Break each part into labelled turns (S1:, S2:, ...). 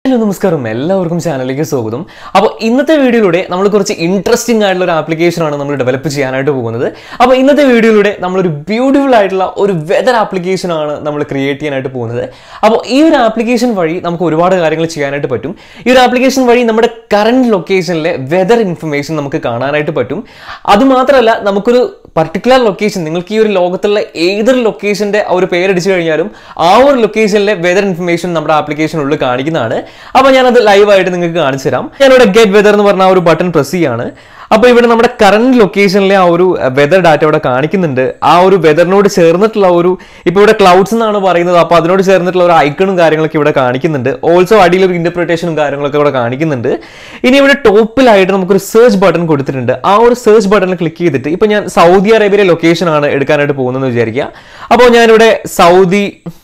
S1: hello നമസ്കാരം എല്ലാവർക്കും ചാനലിലേക്ക് സ്വാഗതം അപ്പോൾ ഇന്നത്തെ വീഡിയോയിലൂടെ നമ്മൾ കുറച്ച് ഇൻട്രസ്റ്റിംഗ് ആയിട്ടുള്ള ഒരു ആപ്ലിക്കേഷനാണ് നമ്മൾ ഡെവലപ്പ് ചെയ്യാനായിട്ട് പോകുന്നത് അപ്പോൾ ഇന്നത്തെ വീഡിയോയിലൂടെ നമ്മളൊരു ബ്യൂട്ടിഫുൾ ആയിട്ടുള്ള ഒരു വെതർ ആപ്ലിക്കേഷനാണ് നമ്മൾ ക്രിയേറ്റ് ചെയ്യാനായിട്ട് പോകുന്നത് അപ്പോൾ ഈ ഒരു ആപ്ലിക്കേഷൻ വഴി നമുക്ക് ഒരുപാട് കാര്യങ്ങൾ ചെയ്യാനായിട്ട് പറ്റും ഈ ഒരു ആപ്ലിക്കേഷൻ വഴി നമ്മുടെ കറണ്ട് ലൊക്കേഷനിലെ വെതർ ഇൻഫർമേഷൻ നമുക്ക് കാണാനായിട്ട് പറ്റും അതുമാത്രമല്ല നമുക്കൊരു പർട്ടിക്കുലർ ലൊക്കേഷൻ നിങ്ങൾക്ക് ഈ ഒരു ലോകത്തുള്ള ഏതൊരു ലൊക്കേഷന്റെ ആ ഒരു പേരടിച്ചു കഴിഞ്ഞാലും ആ ഒരു ലൊക്കേഷനിലെ വെതർ ഇൻഫർമേഷൻ നമ്മുടെ ആപ്ലിക്കേഷനുള്ളിൽ കാണിക്കുന്നതാണ് അപ്പോൾ ഞാനത് ലൈവായിട്ട് നിങ്ങൾക്ക് കാണിച്ചു തരാം ഞാനിവിടെ ഗെറ്റ് വെതർ എന്ന് പറഞ്ഞ ആ ഒരു ബട്ടൺ പ്രസ് ചെയ്യാണ് അപ്പോൾ ഇവിടെ നമ്മുടെ കറണ്ട് ലൊക്കേഷനിലെ ആ ഒരു വെതർ ഡാറ്റ ഇവിടെ കാണിക്കുന്നുണ്ട് ആ ഒരു വെതറിനോട് ചേർന്നിട്ടുള്ള ഒരു ഇപ്പോൾ ഇവിടെ ക്ലൗഡ്സ് എന്നാണ് പറയുന്നത് അപ്പോൾ അതിനോട് ചേർന്നിട്ടുള്ള ഒരു ഐക്കണും കാര്യങ്ങളൊക്കെ ഇവിടെ കാണിക്കുന്നുണ്ട് ഓൾസോ അടിയിൽ ഒരു ഇന്റർപ്രിട്ടേഷനും കാര്യങ്ങളൊക്കെ ഇവിടെ കാണിക്കുന്നുണ്ട് ഇനി ഇവിടെ ടോപ്പിലായിട്ട് നമുക്കൊരു സെർച്ച് ബട്ടൺ കൊടുത്തിട്ടുണ്ട് ആ ഒരു സെർച്ച് ബട്ടണിൽ ക്ലിക്ക് ചെയ്തിട്ട് ഇപ്പോൾ ഞാൻ സൗദി അറേബ്യയിലെ ലൊക്കേഷൻ ആണ് എടുക്കാനായിട്ട് പോകുന്നതെന്ന് വിചാരിക്കുക അപ്പോൾ ഞാനിവിടെ സൗദി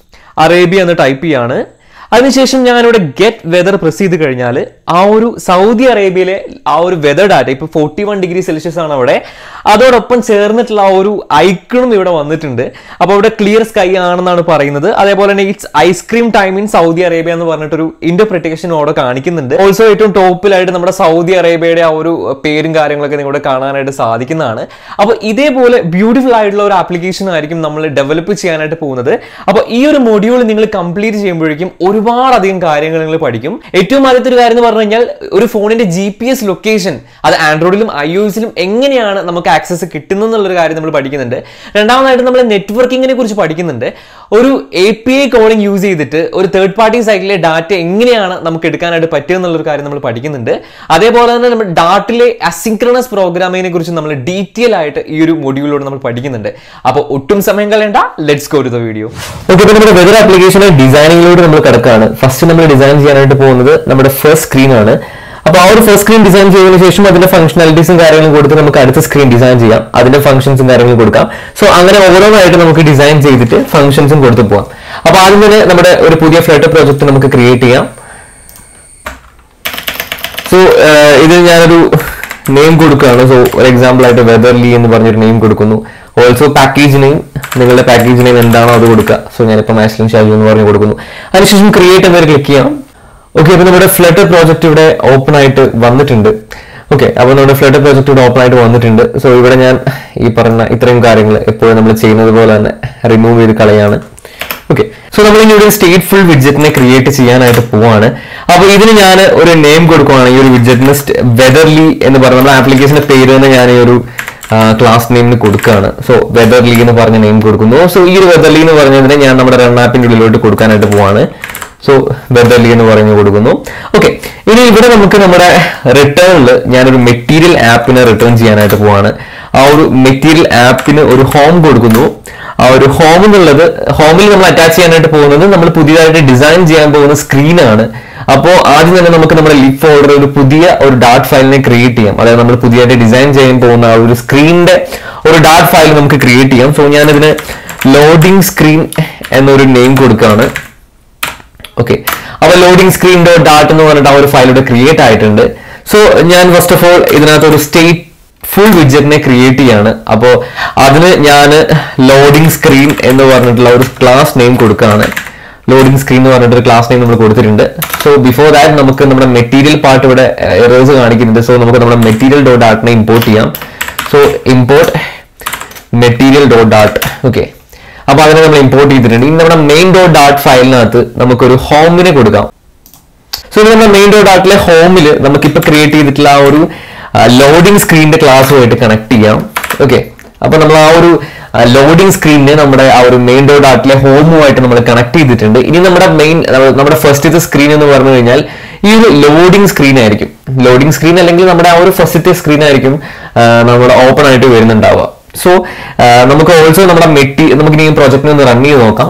S1: അറേബ്യ എന്ന് ടൈപ്പ് ചെയ്യാണ് അതിനുശേഷം ഞാനിവിടെ ഗെറ്റ് വെതർ പ്രസ് ചെയ്ത് കഴിഞ്ഞാൽ ആ ഒരു സൗദി അറേബ്യയിലെ ആ ഒരു വെതർ ഡാറ്റ ഇപ്പൊ ഫോർട്ടി വൺ ഡിഗ്രി സെൽഷ്യസ് ആണ് അവിടെ അതോടൊപ്പം ചേർന്നിട്ടുള്ള ആ ഒരു ഐക്കണും ഇവിടെ വന്നിട്ടുണ്ട് അപ്പോൾ ഇവിടെ ക്ലിയർ സ്കൈ ആണെന്നാണ് പറയുന്നത് അതേപോലെ തന്നെ it's ice cream time in Saudi Arabia എന്ന് പറഞ്ഞിട്ടൊരു ഇന്റർപ്രിട്ടേഷൻ അവിടെ കാണിക്കുന്നുണ്ട് ഓൾസോ ഏറ്റവും ടോപ്പിലായിട്ട് നമ്മുടെ സൗദി അറേബ്യയുടെ ആ ഒരു പേരും കാര്യങ്ങളൊക്കെ നിങ്ങളുടെ കാണാനായിട്ട് സാധിക്കുന്നതാണ് അപ്പോൾ ഇതേപോലെ ബ്യൂട്ടിഫുൾ ആയിട്ടുള്ള ഒരു ആപ്ലിക്കേഷൻ ആയിരിക്കും നമ്മൾ ഡെവലപ്പ് ചെയ്യാനായിട്ട് പോകുന്നത് അപ്പോൾ ഈ ഒരു മൊഡ്യൂൾ നിങ്ങൾ കംപ്ലീറ്റ് ചെയ്യുമ്പോഴേക്കും ഒരുപാടധികം കാര്യങ്ങൾ നിങ്ങൾ പഠിക്കും ഏറ്റവും ആദ്യത്തെ ഒരു കാര്യം എന്ന് പറഞ്ഞു കഴിഞ്ഞാൽ ഒരു ഫോണിന്റെ ജി പി എസ് ലൊക്കേഷൻ അത് ആൻഡ്രോയിഡിലും ഐ ഒ എസിലും എങ്ങനെയാണ് നമുക്ക് ആക്സസ് കിട്ടുന്നത് എന്നുള്ളൊരു കാര്യം നമ്മൾ പഠിക്കുന്നുണ്ട് രണ്ടാമതായിട്ട് നമ്മൾ നെറ്റ്വർക്കിങ്ങിനെ കുറിച്ച് പഠിക്കുന്നുണ്ട് ഒരു A P I calling use ചെയ്തിട്ട് ഒരു തേർഡ് പാർട്ടി സൈറ്റിലെ ഡാറ്റ എങ്ങനെയാണ് നമുക്ക് എടുക്കാനായിട്ട് പറ്റുക എന്നുള്ളൊരു കാര്യം നമ്മൾ പഠിക്കുന്നുണ്ട് അതേപോലെ തന്നെ നമ്മൾ ഡാട്ടിലെ അസിൻക്രണസ് പ്രോഗ്രാമിങ്ങിനെ കുറിച്ച് നമ്മൾ ഡീറ്റെയിൽ ആയിട്ട് ഈ ഒരു മൊഡ്യൂളിലൂടെ നമ്മൾ പഠിക്കുന്നുണ്ട് അപ്പോൾ ഒട്ടും സമയം കളയണ്ട let's go to the video
S2: okay ഇപ്പൊ നമ്മുടെ വെതർ ആപ്ലിക്കേഷന്റെ ഡിസൈനിങ്ങിലൂടെ നമ്മൾ കിടക്കുകയാണ് ഫസ്റ്റ് നമ്മൾ ഡിസൈൻ ചെയ്യാനായിട്ട് പോകുന്നത് നമ്മുടെ ഫസ്റ്റ് സ്ക്രീൻ ആണ് അപ്പൊ ആ ഒരു ഫസ്റ്റ് സ്ക്രീൻ ഡിസൈൻ ചെയ്തതിനു ശേഷം അതിന്റെ ഫംഗ്ഷനാലിറ്റീസും കാര്യങ്ങളും കൊടുത്ത് നമുക്ക് അടുത്ത സ്ക്രീൻ ഡിസൈൻ ചെയ്യാം അതിന്റെ ഫംഗ്ഷൻസും കാര്യങ്ങളും കൊടുക്കാം സോ അങ്ങനെ ഓരോന്നായിട്ട് നമുക്ക് ഡിസൈൻ ചെയ്തിട്ട് ഫംഗ്ഷൻസും കൊടുത്തു പോവാം അപ്പൊ ആദ്യം തന്നെ നമ്മുടെ ഒരു പുതിയ ഫ്ലഡ് പ്രോജക്റ്റ് നമുക്ക് ക്രിയേറ്റ് ചെയ്യാം സോ ഇത് ഞാനൊരു നെയിം കൊടുക്കുകയാണ് സോ ഒരു എക്സാമ്പിൾ ആയിട്ട് വെതർലി എന്ന് പറഞ്ഞൊരു നെയിം കൊടുക്കുന്നു ഓൾസോ പാക്കേജ് നെയിം നിങ്ങളുടെ പാക്കേജ് നെയിം എന്താണോ അത് കൊടുക്കുക സോ ഞാനിപ്പോൾ മാസ്ലിൻ ഷാജു എന്ന് പറഞ്ഞ് കൊടുക്കുന്നു അതിനുശേഷം ക്രിയേറ്റ് എന്നൊരു ക്ലിക്ക് ചെയ്യാം ഓക്കെ അപ്പോൾ നമ്മുടെ ഫ്ലഡ് പ്രോജക്റ്റ് ഇവിടെ ഓപ്പൺ ആയിട്ട് വന്നിട്ടുണ്ട് ഓക്കെ അപ്പോൾ നമ്മുടെ ഫ്ലഡ് പ്രോജക്റ്റ് ഇവിടെ ഓപ്പൺ ആയിട്ട് വന്നിട്ടുണ്ട് സോ ഇവിടെ ഞാൻ ഈ പറഞ്ഞ ഇത്രയും കാര്യങ്ങൾ എപ്പോഴും നമ്മൾ ചെയ്യുന്നത് പോലെ തന്നെ റിമൂവ് ചെയ്ത് കളയാണ് ഓക്കെ സോ നമ്മൾ ഇനി ഒരു സ്റ്റേറ്റ് ഫുൾ വിഡ്ജറ്റിനെ ക്രിയേറ്റ് ചെയ്യാനായിട്ട് പോവാണ് അപ്പോൾ ഇതിന് ഞാൻ ഒരു നെയിം കൊടുക്കുവാണ് ഈ ഒരു വിഡ്ജറ്റിന് വെതർലി എന്ന് പറഞ്ഞ നമ്മുടെ ആപ്ലിക്കേഷന്റെ പേര് തന്നെ ഞാൻ ഈ ഒരു ക്ലാസ് നെയിമിന് കൊടുക്കുകയാണ് സോ വെതർലി എന്ന് പറഞ്ഞ നെയിം കൊടുക്കുന്നു സോ ഈ ഒരു വെതർലി എന്ന് പറഞ്ഞതിനെ ഞാൻ നമ്മുടെ റൺ ആപ്പിന്റെ ഉള്ളിലോട്ട് കൊടുക്കാനായിട്ട് പോവാണ് സോ വെതർലി എന്ന് പറഞ്ഞു കൊടുക്കുന്നു ഓക്കെ ഇനി ഇവിടെ നമുക്ക് നമ്മുടെ റിട്ടേണിൽ ഞാനൊരു മെറ്റീരിയൽ ആപ്പിനെ റിട്ടേൺ ചെയ്യാനായിട്ട് പോവാണ് ആ ഒരു മെറ്റീരിയൽ ആപ്പിന് ഒരു ഹോം കൊടുക്കുന്നു ആ ഒരു ഹോം എന്നുള്ളത് ഹോമിൽ നമ്മൾ അറ്റാച്ച് ചെയ്യാനായിട്ട് പോകുന്നത് നമ്മൾ പുതിയതായിട്ട് ഡിസൈൻ ചെയ്യാൻ പോകുന്ന സ്ക്രീനാണ് അപ്പോൾ ആദ്യം തന്നെ നമുക്ക് നമ്മുടെ ലിപ് ഫോൾഡർ ഒരു പുതിയ ഒരു ഡാറ്റ് ഫയലിനെ ക്രിയേറ്റ് ചെയ്യാം അതായത് നമ്മൾ പുതിയതായിട്ട് ഡിസൈൻ ചെയ്യാൻ പോകുന്ന ആ ഒരു സ്ക്രീനിന്റെ ഒരു ഡാറ്റ് ഫയൽ നമുക്ക് ക്രിയേറ്റ് ചെയ്യാം സോ ഞാനിതിന് ലോഡിംഗ് സ്ക്രീൻ എന്നൊരു നെയിം കൊടുക്കുകയാണ് ഓക്കെ അപ്പോൾ ലോഡിംഗ് സ്ക്രീൻ ഡോട്ട് ഡാറ്റ് എന്ന് പറഞ്ഞിട്ട് ആ ഒരു ഫയൽ ഇവിടെ ക്രിയേറ്റ് ആയിട്ടുണ്ട് സോ ഞാൻ ഫസ്റ്റ് ഓഫ് ഓൾ ഇതിനകത്ത് ഒരു സ്റ്റേറ്റ് ഫുൾ വിഡ്ജറ്റിനെ ക്രിയേറ്റ് ചെയ്യാണ് അപ്പോൾ അതിന് ഞാൻ ലോഡിംഗ് സ്ക്രീൻ എന്ന് പറഞ്ഞിട്ടുള്ള ഒരു ക്ലാസ് നെയിം കൊടുക്കുകയാണ് ലോഡിംഗ് സ്ക്രീൻ എന്ന് പറഞ്ഞിട്ട് ഒരു ക്ലാസ് നെയിം നമ്മൾ കൊടുത്തിട്ടുണ്ട് സോ ബിഫോർ ദാറ്റ് നമുക്ക് നമ്മുടെ മെറ്റീരിയൽ പാർട്ട് ഇവിടെ എറേഴ്സ് കാണിക്കുന്നുണ്ട് സോ നമുക്ക് നമ്മുടെ മെറ്റീരിയൽ ഡോട്ട് ഡാറ്റിനെ ഇമ്പോർട്ട് ചെയ്യാം സോ ഇമ്പോർട്ട് മെറ്റീരിയൽ ഡോട്ട് ഡാട്ട് ഓക്കെ അപ്പൊ അതിനെ നമ്മൾ ഇമ്പോർട്ട് ചെയ്തിട്ടുണ്ട് ഇനി നമ്മുടെ മെയിൻ ഡോട്ട് ഡാട്ട് ഫയലിനകത്ത് നമുക്കൊരു ഹോമിനെ കൊടുക്കാം സോ ഇത് നമ്മുടെ മെയിൻ ഡോട്ട് ഡാട്ടിലെ ഹോമിൽ നമുക്കിപ്പോൾ ക്രിയേറ്റ് ചെയ്തിട്ടുള്ള ആ ഒരു ലോഡിംഗ് സ്ക്രീനിന്റെ ക്ലാസ്സുമായിട്ട് കണക്ട് ചെയ്യാം ഓക്കെ അപ്പൊ നമ്മൾ ആ ഒരു ലോഡിംഗ് സ്ക്രീനിനെ നമ്മുടെ ആ ഒരു മെയിൻ ഡോട്ട് ഡാട്ടിലെ ഹോമുമായിട്ട് നമ്മൾ കണക്ട് ചെയ്തിട്ടുണ്ട് ഇനി നമ്മുടെ മെയിൻ നമ്മുടെ ഫസ്റ്റത്തെ സ്ക്രീൻ എന്ന് പറഞ്ഞു കഴിഞ്ഞാൽ ഈ ഒരു ലോഡിംഗ് സ്ക്രീൻ ആയിരിക്കും ലോഡിംഗ് സ്ക്രീൻ അല്ലെങ്കിൽ നമ്മുടെ ആ ഒരു ഫസ്റ്റത്തെ സ്ക്രീൻ ആയിരിക്കും നമ്മുടെ ഓപ്പൺ ആയിട്ട് വരുന്നുണ്ടാവുക സോ നമുക്ക് ഓൾസോ നമ്മുടെ മെറ്റി നമുക്ക് ഇനി പ്രോജക്റ്റിനെ ഒന്ന് റൺ ചെയ്ത് നോക്കാം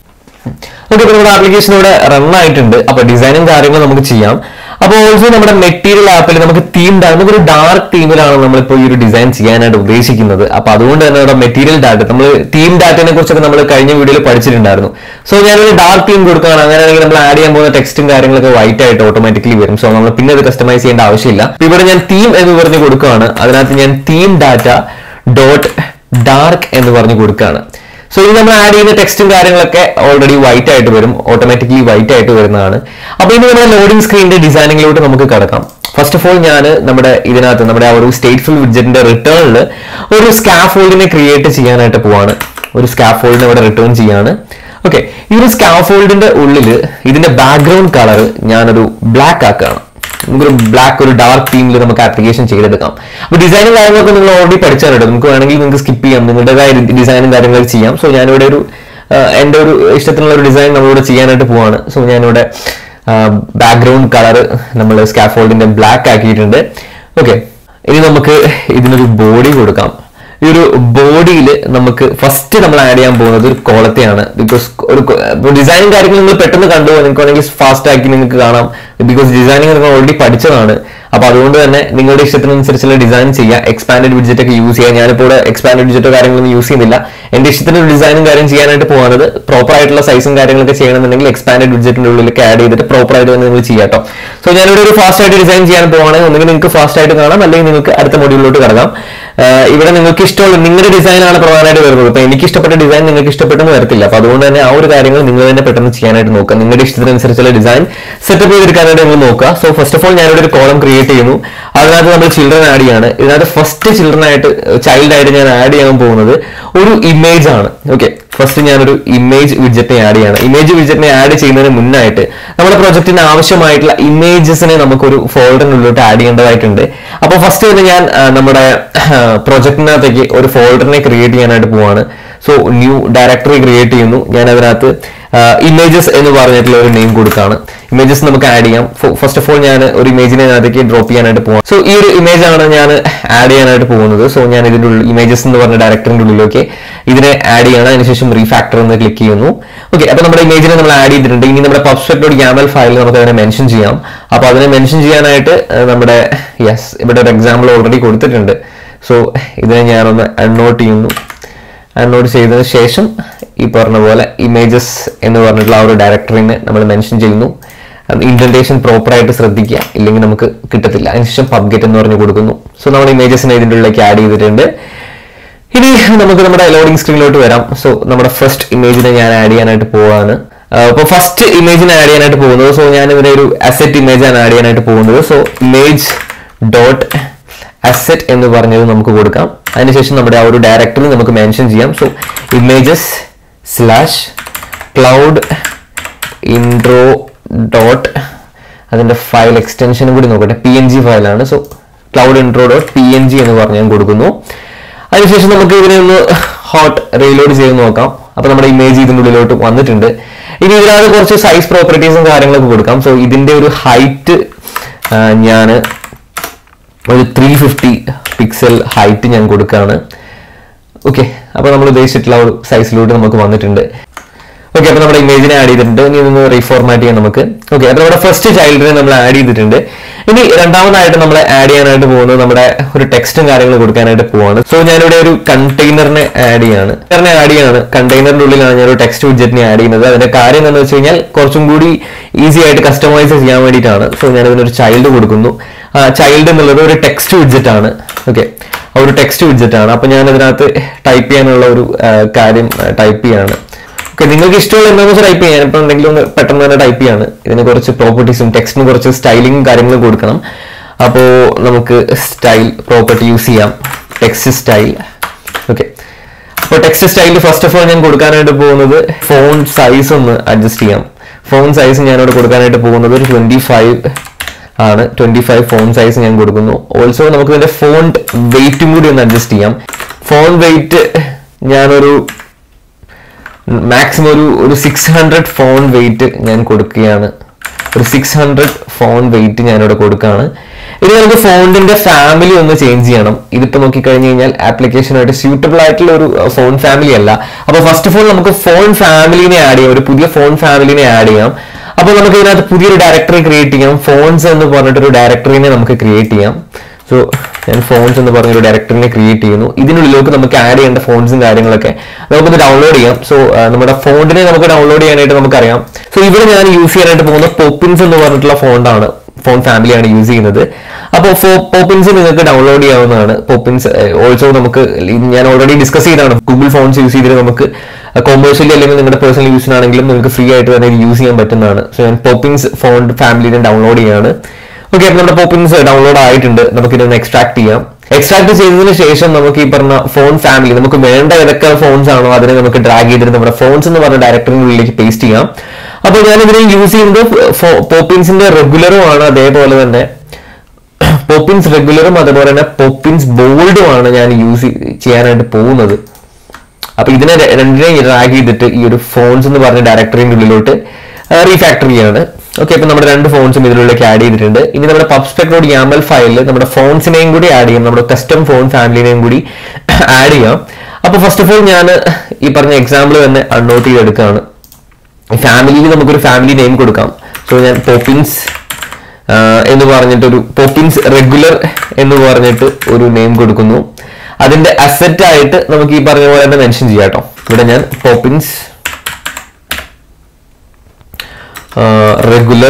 S2: ഓക്കെ ഇപ്പൊ നമ്മുടെ ആപ്ലിക്കേഷൻ ഇവിടെ റൺ ആയിട്ടുണ്ട് അപ്പൊ ഡിസൈനും കാര്യങ്ങളും നമുക്ക് ചെയ്യാം അപ്പോൾ ഓൾസോ നമ്മുടെ മെറ്റീരിയൽ ആപ്പിൽ നമുക്ക് തീം നമുക്കൊരു ഡാർക്ക് തീമിലാണ് നമ്മളിപ്പോൾ ഈ ഒരു ഡിസൈൻ ചെയ്യാനായിട്ട് ഉദ്ദേശിക്കുന്നത് അപ്പൊ അതുകൊണ്ട് തന്നെ നമ്മുടെ മെറ്റീരിയൽ ഡാറ്റ നമ്മൾ തീം ഡാറ്റയെ കുറിച്ചൊക്കെ നമ്മൾ കഴിഞ്ഞ വീഡിയോയിൽ പഠിച്ചിട്ടുണ്ടായിരുന്നു സോ ഞാനൊരു ഡാർക്ക് തീം കൊടുക്കുകയാണ് അങ്ങനെയാണെങ്കിൽ നമ്മൾ ആഡ് ചെയ്യാൻ പോകുന്ന ടെക്സ്റ്റും കാര്യങ്ങളൊക്കെ വൈറ്റ് ആയിട്ട് ഓട്ടോമാറ്റിക്കലി വരും സോ നമ്മൾ പിന്നെ അത് കസ്റ്റമൈസ് ചെയ്യേണ്ട ആവശ്യമില്ല ഇപ്പൊ ഇവിടെ ഞാൻ തീം എന്ന് പറഞ്ഞ് കൊടുക്കുകയാണ് അതിനകത്ത് ഞാൻ തീം ഡാറ്റ ഡോട്ട് ഡാർക്ക് എന്ന് പറഞ്ഞ് കൊടുക്കുകയാണ് സോ ഇനി നമ്മൾ ആഡ് ചെയ്യുന്ന ടെക്സ്റ്റും കാര്യങ്ങളൊക്കെ ഓൾറെഡി വൈറ്റ് ആയിട്ട് വരും ഓട്ടോമാറ്റിക്കലി വൈറ്റ് ആയിട്ട് വരുന്നതാണ് അപ്പൊ ഇനി നമ്മുടെ ലോഡിംഗ് സ്ക്രീനിന്റെ ഡിസൈനിങ്ങിലോട്ട് നമുക്ക് കടക്കാം ഫസ്റ്റ് ഓഫ് ഓൾ ഞാൻ നമ്മുടെ ഇതിനകത്ത് നമ്മുടെ ആ ഒരു സ്റ്റേറ്റ്ഫുൾ വിഡ്ജറ്റിന്റെ റിട്ടേണിൽ ഒരു സ്കാഫോൾഡിനെ ക്രിയേറ്റ് ചെയ്യാനായിട്ട് പോവാണ് ഒരു സ്കാഫോൾഡിനെ ഇവിടെ റിട്ടേൺ ചെയ്യാണ് ഓക്കെ ഈ ഒരു സ്കാഫോൾഡിന്റെ ഉള്ളിൽ ഇതിന്റെ ബാക്ക്ഗ്രൗണ്ട് കളർ ഞാനൊരു ബ്ലാക്ക് ആക്കുകയാണ് നമുക്കൊരു ബ്ലാക്ക് ഒരു ഡാർക്ക് തീമിൽ നമുക്ക് ആപ്ലിക്കേഷൻ ചെയ്തെടുക്കാം അപ്പൊ ഡിസൈനും കാര്യങ്ങളൊക്കെ നിങ്ങൾ ഓൾറെഡി പഠിച്ചാലുണ്ട് നമുക്ക് വേണമെങ്കിൽ നിങ്ങൾക്ക് സ്കിപ്പ് ചെയ്യാം നിങ്ങളുടേതായ ഡിസൈനും കാര്യങ്ങളൊക്കെ ചെയ്യാം സോ ഞാനിവിടെ ഒരു ആ, എൻ്റെ ഒരു ഇഷ്ടത്തിനുള്ള ഒരു ഡിസൈൻ നമ്മളിവിടെ ചെയ്യാനായിട്ട് പോവാണ് സോ ഞാനിവിടെ ബാക്ക്ഗ്രൗണ്ട് കളർ നമ്മൾ സ്കാഫോൾഡിന്റെ ബ്ലാക്ക് ആക്കിയിട്ടുണ്ട് ഓക്കെ ഇനി നമുക്ക് ഇതിനൊരു ബോഡി കൊടുക്കാം ഈ ഒരു ബോഡിയിൽ നമുക്ക് ഫസ്റ്റ് നമ്മൾ ആഡ് ചെയ്യാൻ പോകുന്നത് ഒരു കോളത്തെയാണ് ബിക്കോസ് ഒരു ഡിസൈനും കാര്യങ്ങളും നിങ്ങൾ പെട്ടെന്ന് കണ്ടു നിങ്ങൾക്ക് വേണമെങ്കിൽ ഫാസ്റ്റ് ആക്കി നിങ്ങൾക്ക് കാണാം ബിക്കോസ് ഡിസൈനിങ് നിങ്ങൾ ഓൾറെഡി പഠിച്ചതാണ് അപ്പൊ അതുകൊണ്ട് തന്നെ നിങ്ങളുടെ ഇഷ്ടത്തിനനുസരിച്ചുള്ള ഡിസൈൻ ചെയ്യുക എക്സ്പാൻഡഡ് വിഡ്ജറ്റ് ഒക്കെ യൂസ് ചെയ്യുക ഞാനിപ്പോൾ ഇവിടെ എക്സ്പാൻഡഡ് വിഡ്ജറ്റോ കാര്യങ്ങളൊന്നും യൂസ് ചെയ്യുന്നില്ല എന്റെ ഇഷ്ടത്തിന് ഒരു ഡിസൈനും കാര്യം ചെയ്യാനായിട്ട് പോകുന്നത് പ്രോപ്പർ ആയിട്ടുള്ള സൈസും കാര്യങ്ങളൊക്കെ ചെയ്യണമെന്നുണ്ടെങ്കിൽ എക്സ്പാൻഡഡ് വിഡ്ജറ്റിന്റെ ഉള്ളിലേക്ക് ആഡ് ചെയ്തിട്ട് പ്രോപ്പർ ആയിട്ട് തന്നെ നിങ്ങൾ ചെയ്യാം കേട്ടോ സോ ഞാനിവിടെ ഒരു ഫാസ്റ്റ് ആയിട്ട് ഡിസൈൻ ചെയ്യാൻ പോവാണെങ്കിൽ ഒന്നുകിൽ നിങ്ങൾക്ക് ഫാസ്റ്റ് ആയിട്ട് കാണാം അല്ലെങ്കിൽ നിങ്ങൾക്ക് അടുത്ത മൊഡ്യൂളിലോട്ട് കടക്കാം ആഹ് ഇവിടെ നിങ്ങൾക്ക് ഇഷ്ടമുള്ള നിങ്ങളുടെ ഡിസൈൻ ആണ് പ്രധാനമായിട്ട് വരുന്നത് ഇപ്പൊ എനിക്ക് ഇഷ്ടപ്പെട്ട ഡിസൈൻ നിങ്ങൾക്ക് ഇഷ്ടപ്പെട്ടെന്ന് വരത്തില്ല അപ്പൊ അതുകൊണ്ട് തന്നെ ആ ഒരു കാര്യങ്ങൾ നിങ്ങൾ തന്നെ പെട്ടെന്ന് ചെയ്യാനായിട്ട് നോക്കുക നിങ്ങളുടെ ഇഷ്ടത്തിനനുസരിച്ചുള്ള ഡിസൈൻ സെറ്റപ്പ് ചെയ്തെടുക്കാനായിട്ട് നിങ്ങൾ നോക്കുക സോ ഫസ്റ്റ് ഓഫ് ഓൾ ഞാനിവിടെ ഒരു കോളം ക്രിയേറ്റ് ചെയ്യുന്നു അതിനകത്ത് നമ്മൾ ചിൽഡ്രൻ ആഡ് ചെയ്യാണ് ഇതിനകത്ത് ഫസ്റ്റ് ചിൽഡ്രൻ ആയിട്ട് ചൈൽഡ് ആയിട്ട് ഞാൻ ആഡ് ചെയ്യാൻ പോകുന്നത് ഒരു ഇമേജ് ആണ് ഓക്കെ ഫസ്റ്റ് ഞാനൊരു ഇമേജ് വിഡ്ജറ്റിനെ ആഡ് ചെയ്യാണ് ഇമേജ് വിഡ്ജറ്റിനെ ആഡ് ചെയ്യുന്നതിന് മുന്നായിട്ട് നമ്മുടെ പ്രൊജക്റ്റിന് ആവശ്യമായിട്ടുള്ള ഇമേജസിനെ നമുക്കൊരു ഫോൾഡറിനുള്ളിലോട്ട് ആഡ് ചെയ്യേണ്ടതായിട്ടുണ്ട് അപ്പോൾ ഫസ്റ്റ് തന്നെ ഞാൻ ആ, നമ്മുടെ പ്രൊജക്റ്റിനകത്തേക്ക് ഒരു ഫോൾഡറിനെ ക്രിയേറ്റ് ചെയ്യാനായിട്ട് പോവാണ് സോ ന്യൂ ഡയറക്ടറി ക്രിയേറ്റ് ചെയ്യുന്നു ഞാൻ അതിനകത്ത് ഇമേജസ് എന്ന് പറഞ്ഞിട്ടുള്ള ഒരു നെയിം കൊടുക്കുകയാണ് ഇമേജസ് നമുക്ക് ആഡ് ചെയ്യാം ഫസ്റ്റ് ഓഫ് ഓൾ ഞാൻ ഒരു ഇമേജിനെ അതിനകത്തേക്ക് ഡ്രോപ്പ് ചെയ്യാനായിട്ട് പോകാം സോ ഈ ഒരു ഇമേജ് ആണ് ഞാൻ ആഡ് ചെയ്യാനായിട്ട് പോകുന്നത് സോ ഞാൻ ഇതിന്റെ ഉള്ളിൽ ഇമേജസ് എന്ന് പറഞ്ഞ ഡയറക്ടറിന്റെ ഉള്ളിലേക്ക് ഇതിനെ ആഡ് ചെയ്യണം അതിനുശേഷം റീഫാക്ടർ എന്ന് ക്ലിക്ക് ചെയ്യുന്നു ഓക്കെ അപ്പൊ നമ്മുടെ ഇമേജിനെ നമ്മൾ ആഡ് ചെയ്തിട്ടുണ്ട് ഇനി നമ്മുടെ പബ്സ്പെക്ടോട് യാമൽ ഫയലിൽ നമുക്ക് അതിനെ മെൻഷൻ ചെയ്യാം അപ്പൊ അതിനെ മെൻഷൻ ചെയ്യാനായിട്ട് ആ, നമ്മുടെ യെസ് ഇവിടെ ഒരു എക്സാമ്പിൾ ഓൾറെഡി കൊടുത്തിട്ടുണ്ട് സോ ഇതിനെ ഞാനൊന്ന് അൺനോട്ട് ചെയ്യുന്നു അൺലോഡ് ചെയ്തതിന് ശേഷം ഈ പറഞ്ഞ പോലെ ഇമേജസ് എന്ന് പറഞ്ഞിട്ടുള്ള ആ ഒരു ഡയറക്ടറിനെ നമ്മൾ മെൻഷൻ ചെയ്യുന്നു ഇൻഡന്റേഷൻ പ്രോപ്പറായിട്ട് ശ്രദ്ധിക്കുക ഇല്ലെങ്കിൽ നമുക്ക് കിട്ടത്തില്ല അതിനുശേഷം പബ്ഗെറ്റ് എന്ന് പറഞ്ഞ് കൊടുക്കുന്നു സോ നമ്മൾ ഇമേജസിനെ ഇതിൻ്റെ ഉള്ളിലേക്ക് ആഡ് ചെയ്തിട്ടുണ്ട് ഇനി നമുക്ക് നമ്മുടെ ലോഡിംഗ് സ്ക്രീനിലോട്ട് വരാം സോ നമ്മുടെ ഫസ്റ്റ് ഇമേജിനെ ഞാൻ ആഡ് ചെയ്യാനായിട്ട് പോവാണ് അപ്പോൾ ഫസ്റ്റ് ഇമേജിനെ ആഡ് ചെയ്യാനായിട്ട് പോകുന്നത് സോ ഞാൻ ഇവിടെ ഒരു അസെറ്റ് ഇമേജ് ആണ് ആഡ് ചെയ്യാനായിട്ട് പോകുന്നത് സോ ഇമേജ് ഡോട്ട് അസെറ്റ് എന്ന് പറഞ്ഞത് നമുക്ക് കൊടുക്കാം അതിനുശേഷം നമ്മുടെ ആ ഒരു ഡയറക്ടറി നമുക്ക് മെൻഷൻ ചെയ്യാം so images slash cloud intro dot അതിന്റെ ഫയൽ എക്സ്റ്റൻഷനും കൂടി നോക്കട്ടെ പി എൻ ജി ഫയലാണ് so cloud intro dot P N G എന്ന് പറഞ്ഞ് ഞാൻ കൊടുക്കുന്നു അതിനുശേഷം നമുക്ക് ഇതിനെ ഒന്ന് ഹോട്ട് റീലോഡ് ചെയ്ത് നോക്കാം അപ്പൊ നമ്മുടെ ഇമേജ് ഇതിൻ്റെ ഉള്ളിലോട്ട് വന്നിട്ടുണ്ട് ഇനി ഇതിനകത്ത് കുറച്ച് സൈസ് പ്രോപ്പർട്ടീസും കാര്യങ്ങളൊക്കെ കൊടുക്കാം സോ ഇതിന്റെ ഒരു ഹൈറ്റ് ഞാൻ ഒരു ത്രീ ഫിഫ്റ്റി പിക്സൽ ഹൈറ്റ് ഞാൻ കൊടുക്കുകയാണ് ഓക്കെ അപ്പോൾ നമ്മൾ ഉദ്ദേശിച്ചിട്ടുള്ള ഒരു സൈസിലോട്ട് നമുക്ക് വന്നിട്ടുണ്ട് ഓക്കെ അപ്പോൾ നമ്മുടെ ഇമേജിനെ ആഡ് ചെയ്തിട്ടുണ്ട് ഇനി ഇതൊന്ന് റീഫോർമാറ്റ് ചെയ്യാം നമുക്ക് ഓക്കെ അപ്പോൾ നമ്മുടെ ഫസ്റ്റ് ചൈൽഡിനെ നമ്മൾ ആഡ് ചെയ്തിട്ടുണ്ട് ഇനി രണ്ടാമതായിട്ട് നമ്മൾ ആഡ് ചെയ്യാനായിട്ട് പോകുന്നത് നമ്മുടെ ഒരു ടെക്സ്റ്റും കാര്യങ്ങളും കൊടുക്കാനായിട്ട് പോവാണ് സോ ഞാനിവിടെ ഒരു കണ്ടെയ്നറിനെ ആഡ് ചെയ്യാണ് കണ്ടെയ്നറിനെ ആഡ് ചെയ്യാണ് കണ്ടെയ്നറിന്റെ ഉള്ളിലാണ് ഞാൻ ഒരു ടെക്സ്റ്റ് വിഡ്ജറ്റിനെ ആഡ് ചെയ്യുന്നത് അതിന്റെ കാര്യം എന്താണെന്ന് വെച്ച് കഴിഞ്ഞാൽ കുറച്ചും കൂടി ഈസി ആയിട്ട് കസ്റ്റമൈസ് ചെയ്യാൻ വേണ്ടിയിട്ടാണ് സോ ഞാൻ ഇതിനൊരു ചൈൽഡ് കൊടുക്കുന്നു ചൈൽഡ് എന്നുള്ളത് ഒരു ടെക്സ്റ്റ് വിഡ്ജറ്റ് ആണ് ഓക്കെ ഒരു ടെക്സ്റ്റ് വിഡ്ജറ്റ് ആണ് അപ്പൊ ഞാൻ അതിനകത്ത് ടൈപ്പ് ചെയ്യാനുള്ള ഒരു ആ, കാര്യം ടൈപ്പ് ചെയ്യാണ് ഓക്കെ നിങ്ങൾക്ക് ഇഷ്ടമുള്ള എന്താണെന്ന് വെച്ചാൽ ടൈപ്പ് ചെയ്യാൻ ഇപ്പൊ എന്തെങ്കിലും ഒന്ന് പെട്ടെന്ന് തന്നെ ടൈപ്പ് ചെയ്യാണ് ഇതിന് കുറച്ച് പ്രോപ്പർട്ടീസും ടെക്സ്റ്റിന് കുറച്ച് സ്റ്റൈലിംഗ് കാര്യങ്ങളും കൊടുക്കണം അപ്പോൾ നമുക്ക് സ്റ്റൈൽ പ്രോപ്പർട്ടി യൂസ് ചെയ്യാം ടെക്സ്റ്റ് സ്റ്റൈൽ ഓക്കെ അപ്പോൾ text style first of all ഞാൻ കൊടുക്കാനായിട്ട് പോകുന്നത് ഫോൺ സൈസ് ഒന്ന് അഡ്ജസ്റ്റ് ചെയ്യാം ഫോൺ സൈസ് ഞാനിവിടെ കൊടുക്കാനായിട്ട് പോകുന്നത് ഒരു ട്വന്റി ഫൈവ് ആണ് ട്വന്റി ഫൈവ് ഫോൺ സൈസ് ഞാൻ കൊടുക്കുന്നു ഓൾസോ നമുക്ക് ഇതിന്റെ ഫോണ്ട് വെയിറ്റും കൂടി ഒന്ന് അഡ്ജസ്റ്റ് ചെയ്യാം ഫോൺ വെയിറ്റ് ഞാനൊരു മാക്സിമം ഒരു ഒരു സിക്സ് ഹൺഡ്രഡ് ഫോൺ വെയിറ്റ് ഞാൻ കൊടുക്കുകയാണ് ഒരു സിക്സ് ഹൺഡ്രഡ് ഫോൺ വെയിറ്റ് ഞാനിവിടെ കൊടുക്കുകയാണ് ഇനി നമുക്ക് ഫോണിന്റെ ഫാമിലി ഒന്ന് ചേഞ്ച് ചെയ്യണം ഇതിപ്പോ നോക്കിക്കഴിഞ്ഞ് കഴിഞ്ഞാൽ ആപ്ലിക്കേഷനായിട്ട് സ്യൂട്ടബിൾ ആയിട്ടുള്ള ഒരു ഫോൺ ഫാമിലി അല്ല അപ്പൊ ഫസ്റ്റ് ഓഫ് ഓൾ നമുക്ക് ഫോൺ ഫാമിലിനെ ആഡ് ചെയ്യാം ഒരു പുതിയ ഫോൺ ഫാമിലിനെ ആഡ് ചെയ്യാം അപ്പൊ നമുക്ക് ഇതിനകത്ത് പുതിയൊരു ഡയറക്ടറി ക്രിയേറ്റ് ചെയ്യാം ഫോൺസ് എന്ന് പറഞ്ഞിട്ടൊരു ഡയറക്ടറിനെ നമുക്ക് ക്രിയേറ്റ് ചെയ്യാം സോ ഞാൻ ഫോൺസ് എന്ന് പറഞ്ഞൊരു ഡയറക്ടറിനെ ക്രിയേറ്റ് ചെയ്യുന്നു ഇതിനുള്ളിലേക്ക് നമുക്ക് ആഡ് ചെയ്യേണ്ട ഫോൺസും കാര്യങ്ങളൊക്കെ നമുക്കൊന്ന് ഡൗൺലോഡ് ചെയ്യാം സോ നമ്മുടെ ഫോണ്ടിനെ നമുക്ക് ഡൗൺലോഡ് ചെയ്യാനായിട്ട് നമുക്കറിയാം സോ ഇവിടെ ഞാൻ യൂസ് ചെയ്യാനായിട്ട് പോകുന്ന പോപ്പിൻസ് എന്ന് പറഞ്ഞിട്ടുള്ള ഫോണ്ടാണ് ഫോൺ ഫാമിലിയാണ് യൂസ് ചെയ്യുന്നത് അപ്പോൾ പോപ്പിൻസ് നിങ്ങൾക്ക് ഡൗൺലോഡ് ചെയ്യാവുന്നതാണ് പോപ്പിൻസ് ഓൾസോ നമുക്ക് ഞാൻ ഓൾറെഡി ഡിസ്കസ് ചെയ്താണ് ഗൂഗിൾ ഫോൺസ് യൂസ് ചെയ്തിട്ട് നമുക്ക് കൊമേഴ്ഷ്യലി അല്ലെങ്കിൽ നിങ്ങളുടെ പേഴ്സണൽ യൂസിനാണെങ്കിലും നിങ്ങൾക്ക് ഫ്രീ ആയിട്ട് തന്നെ യൂസ് ചെയ്യാൻ പറ്റുന്നതാണ് സോ ഞാൻ പോപ്പിൻസ് ഫോൺ ഫാമിലിനെ ഡൗൺലോഡ് ചെയ്യാണ് ഓക്കെ അപ്പോൾ നമ്മുടെ പോപ്പിൻസ് ഡൗൺലോഡ് ആയിട്ടുണ്ട് നമുക്ക് ഇതൊന്ന് എക്സ്ട്രാക്ട് ചെയ്യാം എക്സ്ട്രാക്ട് ചെയ്തതിന് ശേഷം നമുക്ക് ഈ പറഞ്ഞ ഫോൺ ഫാമിലി നമുക്ക് വേണ്ട ഏതൊക്കെ ഫോൺസ് ആണോ അതിനെ നമുക്ക് ഡ്രാഗ് ചെയ്തിട്ട് നമ്മുടെ ഫോൺസ് എന്ന് പറഞ്ഞ ഡയറക്ടറിനുള്ളിലേക്ക് പേസ്റ്റ് ചെയ്യാം അപ്പോൾ ഞാൻ ഇതിനെ യൂസ് ചെയ്യുന്നത് പോപ്പിൻസിന്റെ റെഗുലറും ആണ് അതേപോലെ തന്നെ പോപ്പിൻസ് റെഗുലറും അതുപോലെ തന്നെ പോപ്പിൻസ് ബോൾഡും ആണ് ഞാൻ യൂസ് ചെയ്യാനായിട്ട് പോകുന്നത് അപ്പൊ ഇതിനെ ര- രണ്ടിനെയും ഡ്രാഗ് ചെയ്തിട്ട് ഈ ഒരു ഫോൺസ് എന്ന് പറഞ്ഞ ഡയറക്ടറിന്റെ ഉള്ളിലോട്ട് റീഫാക്ടർ ചെയ്യാണ് ഓക്കെ അപ്പൊ നമ്മുടെ രണ്ട് ഫോൺസും ഇതിനുള്ളിലേക്ക് ആഡ് ചെയ്തിട്ടുണ്ട് ഇനി നമ്മുടെ പബ്സ്പെക്ടോട് യാമൽ ഫയലിൽ നമ്മുടെ ഫോൺസിനെയും കൂടി ആഡ് ചെയ്യാം നമ്മുടെ കസ്റ്റം ഫോൺ ഫാമിലിനെയും കൂടി ആഡ് ചെയ്യാം അപ്പൊ ഫസ്റ്റ് ഓഫ് ഓൾ ഞാൻ ഈ പറഞ്ഞ എക്സാമ്പിൾ തന്നെ അൺനോട്ട് ചെയ്തെടുക്കുകയാണ് ഫാമിലിയിൽ നമുക്കൊരു ഫാമിലി നെയിം കൊടുക്കാം സോ ഞാൻ പോപ്പിൻസ് എന്ന് പറഞ്ഞിട്ടൊരു പോപ്പിൻസ് റെഗുലർ എന്ന് പറഞ്ഞിട്ട് ഒരു നെയിം കൊടുക്കുന്നു അതിന്റെ അസറ്റ് ആയിട്ട് നമുക്ക് ഈ പറഞ്ഞ പോലെ തന്നെ മെൻഷൻ ചെയ്യാം കേട്ടോ ഇവിടെ ഞാൻ Poppins regular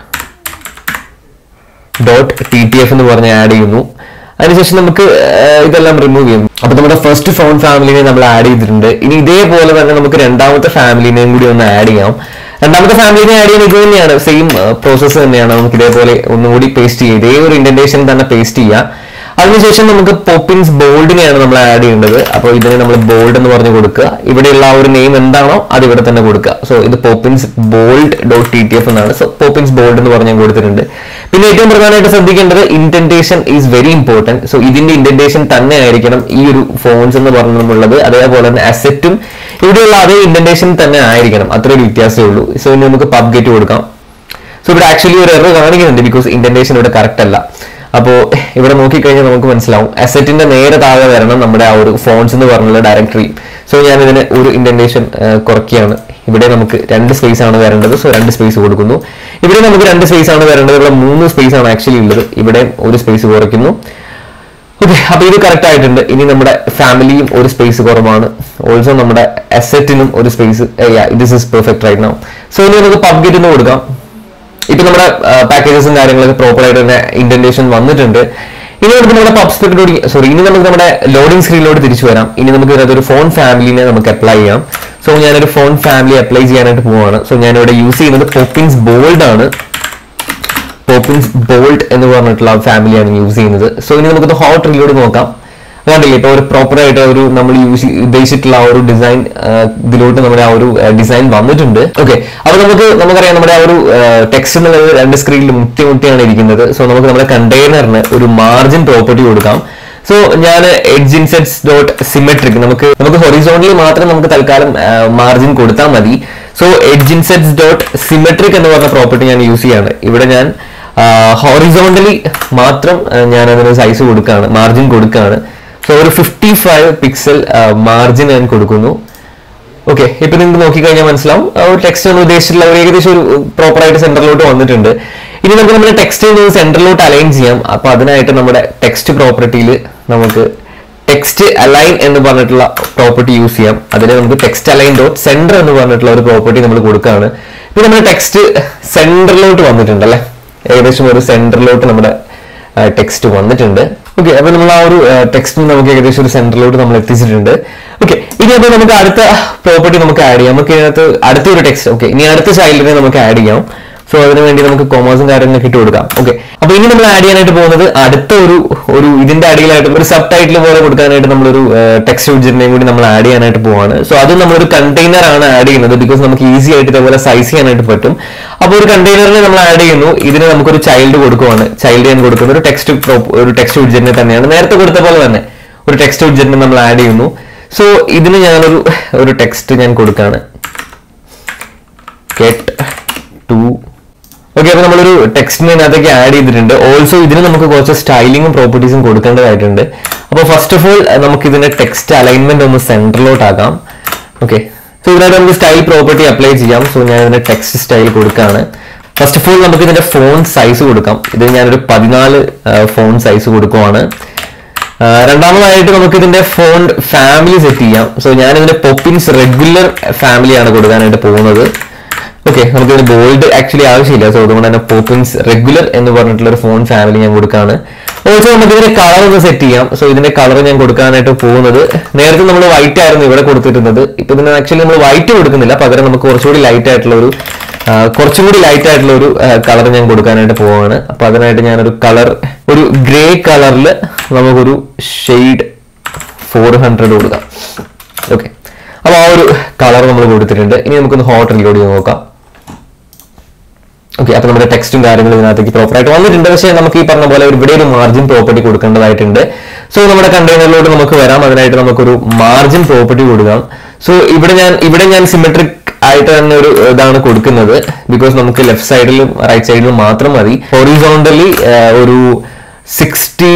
S2: dot T T F എന്ന് പറഞ്ഞ് ആഡ് ചെയ്യുന്നു അതിനുശേഷം നമുക്ക് ആഹ് ഇതെല്ലാം റിമൂവ് ചെയ്യും അപ്പൊ നമ്മുടെ ഫസ്റ്റ് ഫോൺ ഫാമിലിനെ നമ്മൾ ആഡ് ചെയ്തിട്ടുണ്ട് ഇനി ഇതേപോലെ തന്നെ നമുക്ക് രണ്ടാമത്തെ ഫാമിലിനെയും കൂടി ഒന്ന് ആഡ് ചെയ്യാം രണ്ടാമത്തെ ഫാമിലിനെ ആഡ് ചെയ്യുന്നത് ഇത് തന്നെയാണ് സെയിം പ്രോസസ്സ് തന്നെയാണ് നമുക്ക് ഇതേപോലെ ഒന്നുകൂടി പേസ്റ്റ് ചെയ്യുക ഇതേ ഒരു ഇന്റന്റേഷൻ തന്നെ പേസ്റ്റ് ചെയ്യുക അതിനുശേഷം നമുക്ക് പോപ്പിൻസ് ബോൾഡിനെയാണ് നമ്മൾ ആഡ് ചെയ്യേണ്ടത് അപ്പോൾ ഇതിനെ നമ്മൾ ബോൾഡ് എന്ന് പറഞ്ഞു കൊടുക്കുക ഇവിടെയുള്ള ആ ഒരു നെയിം എന്താണോ അത് ഇവിടെ തന്നെ കൊടുക്കുക സോ ഇത് Poppins bold dot T T F എന്നാണ് സോ പോപ്പിൻസ് ബോൾഡ് എന്ന് പറഞ്ഞ് ഞാൻ കൊടുത്തിട്ടുണ്ട് പിന്നെ ഏറ്റവും പ്രധാനമായിട്ട് ശ്രദ്ധിക്കേണ്ടത് indentation is very important so ഇതിന്റെ ഇന്റന്റേഷൻ തന്നെ ആയിരിക്കണം ഈ ഒരു ഫോൺസ് എന്ന് പറഞ്ഞിട്ടുള്ളത് അതേപോലെ തന്നെ അസറ്റും ഇവിടെയുള്ള അതേ ഇന്റന്റേഷൻ തന്നെ ആയിരിക്കണം അത്രയൊരു വ്യത്യാസമേ ഉള്ളൂ സോ ഇനി നമുക്ക് പബ് ഗേറ്റ് കൊടുക്കാം സോ ഇവിടെ ആക്ച്വലി ഒരു എറർ കാണിക്കുന്നുണ്ട് ബിക്കോസ് ഇന്റന്റേഷൻ ഇവിടെ കറക്റ്റ് അല്ല അപ്പോൾ ഇവിടെ നോക്കിക്കഴിഞ്ഞാൽ നമുക്ക് മനസ്സിലാവും അസറ്റിന്റെ നേരെ താഴെ വരണം നമ്മുടെ ആ ഒരു ഫോൺസ് എന്ന് പറഞ്ഞുള്ള ഡയറക്ടറി സോ ഞാൻ ഇതിന് ഒരു ഇന്റന്റേഷൻ കുറയ്ക്കുകയാണ് ഇവിടെ നമുക്ക് രണ്ട് സ്പേസ് ആണ് വരേണ്ടത് സോ രണ്ട് സ്പേസ് കൊടുക്കുന്നു ഇവിടെ നമുക്ക് രണ്ട് സ്പേസ് ആണ് വരേണ്ടത് ഇവിടെ മൂന്ന് സ്പേസ് ആണ് ആക്ച്വലി ഉള്ളത് ഇവിടെ ഒരു സ്പേസ് കുറയ്ക്കുന്നു ഓക്കെ അപ്പൊ ഇത് കറക്റ്റ് ആയിട്ടുണ്ട് ഇനി നമ്മുടെ ഫാമിലിയും ഒരു സ്പേസ് കുറവാണ് ഓൾസോ നമ്മുടെ അസറ്റിനും ഒരു space this is perfect right now so ഇനി നമുക്ക് പബ് ഗേറ്റ് എന്ന് കൊടുക്കാം ഇപ്പൊ നമ്മുടെ പാക്കേജസും കാര്യങ്ങളൊക്കെ പ്രോപ്പർ ആയിട്ട് തന്നെ ഇന്റന്റേഷൻ വന്നിട്ടുണ്ട് ഇനി നമുക്ക് നമ്മുടെ പബ്സ്പെക്ടോട് സോറി ഇനി നമുക്ക് നമ്മുടെ ലോഡിംഗ് സ്ക്രീനിലോട്ട് തിരിച്ചു വരാം ഇനി നമുക്ക് ഇതിനകത്ത് ഒരു ഫോൺ ഫാമിലിനെ നമുക്ക് അപ്ലൈ ചെയ്യാം സോ ഞാനൊരു ഫോൺ ഫാമിലി അപ്ലൈ ചെയ്യാനായിട്ട് പോവാണ് സോ ഞാനിവിടെ യൂസ് ചെയ്യുന്നത് പോപ്പിൻസ് ബോൾഡ് ആണ് പോപ്പിൻസ് ബോൾട്ട് എന്ന് പറഞ്ഞിട്ടുള്ള ഫാമിലിയാണ് യൂസ് ചെയ്യുന്നത് സോ ഇനി നമുക്കത് ഹോട്ട് റിലോഡ് നോക്കാം കണ്ടില്ലേ ഇപ്പൊ ഒരു പ്രോപ്പർ ആയിട്ട് ഒരു നമ്മൾ യൂസ് ഉദ്ദേശിച്ചിട്ടുള്ള ആ ഒരു ഡിസൈൻ ഇതിലോട്ട് നമ്മുടെ ആ ഒരു ഡിസൈൻ വന്നിട്ടുണ്ട് ഓക്കെ അപ്പൊ നമുക്ക് നമുക്കറിയാം നമ്മുടെ ആ ഒരു ടെക്സ്റ്റ് എന്നുള്ളത് രണ്ട് സ്ക്രീനിൽ മുട്ടി മുട്ടിയാണ് ഇരിക്കുന്നത് സോ നമുക്ക് നമ്മുടെ കണ്ടെയ്നറിന് ഒരു മാർജിൻ പ്രോപ്പർട്ടി കൊടുക്കാം സോ ഞാൻ എഡ്ജ് ഇൻസെറ്റ്സ് ഡോട്ട് സിമെട്രിക് നമുക്ക് നമുക്ക് ഹൊറിസോണ്ടലി മാത്രം നമുക്ക് തൽക്കാലം മാർജിൻ കൊടുത്താൽ മതി so edge insets dot symmetric എന്ന് പറഞ്ഞ പ്രോപ്പർട്ടി ഞാൻ യൂസ് ചെയ്യാണ് ഇവിടെ ഞാൻ ഹോറിസോണ്ടലി മാത്രം ആ, ഞാൻ അതിന് സൈസ് കൊടുക്കുകയാണ് മാർജിൻ കൊടുക്കുകയാണ് സോ ഒരു ഫിഫ്റ്റി ഫൈവ് പിക്സൽ മാർജിൻ ഞാൻ കൊടുക്കുന്നു ഓക്കെ ഇപ്പൊ നിങ്ങൾക്ക് നോക്കിക്കഴിഞ്ഞാൽ മനസ്സിലാവും ആ ഒരു ടെക്സ്റ്റ് നമ്മൾ ഉദ്ദേശിച്ചിട്ടുള്ള ഒരു ഏകദേശം ഒരു പ്രോപ്പർ ആയിട്ട് സെന്ററിലോട്ട് വന്നിട്ടുണ്ട് ഇനി നമുക്ക് നമ്മുടെ ടെക്സ്റ്റ് സെന്ററിലോട്ട് അലൈൻ ചെയ്യാം അപ്പൊ അതിനായിട്ട് നമ്മുടെ ടെക്സ്റ്റ് പ്രോപ്പർട്ടിയിൽ നമുക്ക് ടെക്സ്റ്റ് അലൈൻ എന്ന് പറഞ്ഞിട്ടുള്ള പ്രോപ്പർട്ടി യൂസ് ചെയ്യാം അതിന് നമുക്ക് ടെക്സ്റ്റ് അലൈൻ ഡോട്ട് സെന്റർ എന്ന് പറഞ്ഞിട്ടുള്ള ഒരു പ്രോപ്പർട്ടി നമ്മൾ കൊടുക്കുകയാണ് ഇപ്പൊ നമ്മുടെ ടെക്സ്റ്റ് സെന്ററിലോട്ട് വന്നിട്ടുണ്ട് അല്ലെ ഏകദേശം ഒരു സെന്ററിലോട്ട് നമ്മുടെ ടെക്സ്റ്റ് വന്നിട്ടുണ്ട് ഓക്കെ അപ്പൊ നമ്മൾ ആ ഒരു ടെക്സ്റ്റ് നമുക്ക് ഏകദേശം ഒരു സെന്ററിലോട്ട് നമ്മൾ എത്തിച്ചിട്ടുണ്ട് ഓക്കെ ഇനി അപ്പോൾ നമുക്ക് അടുത്ത പ്രോപ്പർട്ടി നമുക്ക് ആഡ് ചെയ്യാം നമുക്ക് ഇതിനകത്ത് അടുത്ത ഒരു ടെക്സ്റ്റ് ഓക്കെ ഇനി അടുത്ത ചൈൽഡിനെ നമുക്ക് ആഡ് ചെയ്യാം സോ അതിന് വേണ്ടി നമുക്ക് കൊമേഴ്സും കാര്യങ്ങളൊക്കെ ഇട്ട് കൊടുക്കാം ഓക്കെ അപ്പൊ ഇനി നമ്മൾ ആഡ് ചെയ്യാനായിട്ട് പോകുന്നത് അടുത്ത ഒരു ഒരു ഇതിന്റെ അടിയിലായിട്ട് ഒരു സബ് ടൈറ്റിൽ പോലെ കൊടുക്കാനായിട്ട് നമ്മളൊരു ടെക്സ്റ്റ് വിഡ്ജറ്റിനെയും കൂടി നമ്മൾ ആഡ് ചെയ്യാനായിട്ട് പോവാണ് സോ അത് നമ്മളൊരു കണ്ടെയ്നർ ആണ് ആഡ് ചെയ്യുന്നത് ബിക്കോസ് നമുക്ക് ഈസി ആയിട്ട് ഇതേപോലെ സൈസ് ചെയ്യാനായിട്ട് പറ്റും അപ്പോൾ ഒരു കണ്ടെയ്നറിനെ നമ്മൾ ആഡ് ചെയ്യുന്നു ഇതിന് നമുക്കൊരു ചൈൽഡ് കൊടുക്കുവാണ് ചൈൽഡ് ഞാൻ കൊടുക്കുന്ന ഒരു ടെക്സ്റ്റ് ഒരു ടെക്സ്റ്റ് വിഡ്ജറ്റിനെ തന്നെയാണ് നേരത്തെ കൊടുത്ത പോലെ തന്നെ ഒരു ടെക്സ്റ്റ് വിഡ്ജറ്റിനെ നമ്മൾ ആഡ് ചെയ്യുന്നു സോ ഇതിന് ഞാനൊരു ഒരു ടെക്സ്റ്റ് ഞാൻ കൊടുക്കുകയാണ് ഗെറ്റ് ടു ഓക്കെ അപ്പൊ നമ്മളൊരു ടെക്സ്റ്റിനെ അതിനകത്തേക്ക് ആഡ് ചെയ്തിട്ടുണ്ട് ഓൾസോ ഇതിന് നമുക്ക് കുറച്ച് സ്റ്റൈലിങ്ങും പ്രോപ്പർട്ടീസും കൊടുക്കേണ്ടതായിട്ടുണ്ട് അപ്പോൾ ഫസ്റ്റ് ഓഫ് ഓൾ നമുക്ക് ഇതിന്റെ ടെക്സ്റ്റ് അലൈൻമെന്റ് ഒന്ന് സെന്ററിലോട്ട് ആക്കാം ഓക്കെ സോ ഇതിനായിട്ട് നമുക്ക് സ്റ്റൈൽ പ്രോപ്പർട്ടി അപ്ലൈ ചെയ്യാം സോ ഞാൻ ഇതിന്റെ ടെക്സ്റ്റ് സ്റ്റൈൽ കൊടുക്കുകയാണ് ഫസ്റ്റ് ഓഫ് ഓൾ നമുക്ക് ഇതിന്റെ ഫോൺ സൈസ് കൊടുക്കാം ഇത് ഞാനൊരു പതിനാല് ഫോൺ സൈസ് കൊടുക്കുവാണ് ആ, രണ്ടാമതായിട്ട് നമുക്ക് ഇതിന്റെ ഫോൺ ഫാമിലി സെറ്റ് ചെയ്യാം സോ ഞാൻ ഇതിന്റെ പോപ്പിൻസ് റെഗുലർ ഫാമിലിയാണ് കൊടുക്കാനായിട്ട് പോകുന്നത് ഓക്കെ നമുക്കിതിന് ബോൾഡ് ആക്ച്വലി ആവശ്യമില്ല സോ അതുകൊണ്ട് തന്നെ പോപ്പിൻസ് റെഗുലർ എന്ന് പറഞ്ഞിട്ടുള്ള ഒരു ഫോൺ ഫാമിലി ഞാൻ കൊടുക്കാണ് ഓൾസോ നമുക്ക് ഇതിന്റെ കളർ ഒന്ന് സെറ്റ് ചെയ്യാം സോ ഇതിന്റെ കളർ ഞാൻ കൊടുക്കാനായിട്ട് പോകുന്നത് നേരത്തെ നമ്മൾ വൈറ്റ് ആയിരുന്നു ഇവിടെ കൊടുത്തിരുന്നത് ഇപ്പൊ ഇതിന് ആക്ച്വലി നമ്മൾ വൈറ്റ് കൊടുക്കുന്നില്ല പകരം നമുക്ക് കുറച്ചുകൂടി ലൈറ്റ് ആയിട്ടുള്ള ഒരു ആ, കുറച്ചും കൂടി ലൈറ്റ് ആയിട്ടുള്ള ഒരു കളർ ഞാൻ കൊടുക്കാനായിട്ട് പോവാണ് അപ്പൊ അതിനായിട്ട് ഞാനൊരു കളർ ഒരു ഗ്രേ കളറിൽ നമുക്കൊരു ഷെയ്ഡ് ഫോർ ഹൺഡ്രഡ് കൊടുക്കാം ഓക്കെ അപ്പൊ ആ ഒരു കളർ നമ്മൾ കൊടുത്തിട്ടുണ്ട് ഇനി നമുക്കൊന്ന് ഹോട്ട് റീലോഡ് ചെയ്ത് നോക്കാം ഓക്കെ അപ്പൊ നമ്മുടെ ടെക്സ്റ്റും കാര്യങ്ങളും ഇതിനകത്തേക്ക് പ്രോപ്പർ ആയിട്ട് വന്നിട്ടുണ്ട് പക്ഷേ നമുക്ക് ഈ പറഞ്ഞ പോലെ ഒരു ഇവിടെ ഒരു മാർജിൻ പ്രോപ്പർട്ടി കൊടുക്കേണ്ടതായിട്ടുണ്ട് സോ നമ്മുടെ കണ്ടെയ്നറിലോട്ട് നമുക്ക് വരാം അതിനായിട്ട് നമുക്കൊരു മാർജിൻ പ്രോപ്പർട്ടി കൊടുക്കാം സോ ഇവിടെ ഞാൻ ഇവിടെ ഞാൻ സിമെട്രിക് ആയിട്ട് തന്നെ ഒരു ഇതാണ് കൊടുക്കുന്നത് ബിക്കോസ് നമുക്ക് ലെഫ്റ്റ് സൈഡിലും റൈറ്റ് സൈഡിലും മാത്രം മതി ഹൊറിസോണ്ടലി ഒരു sixty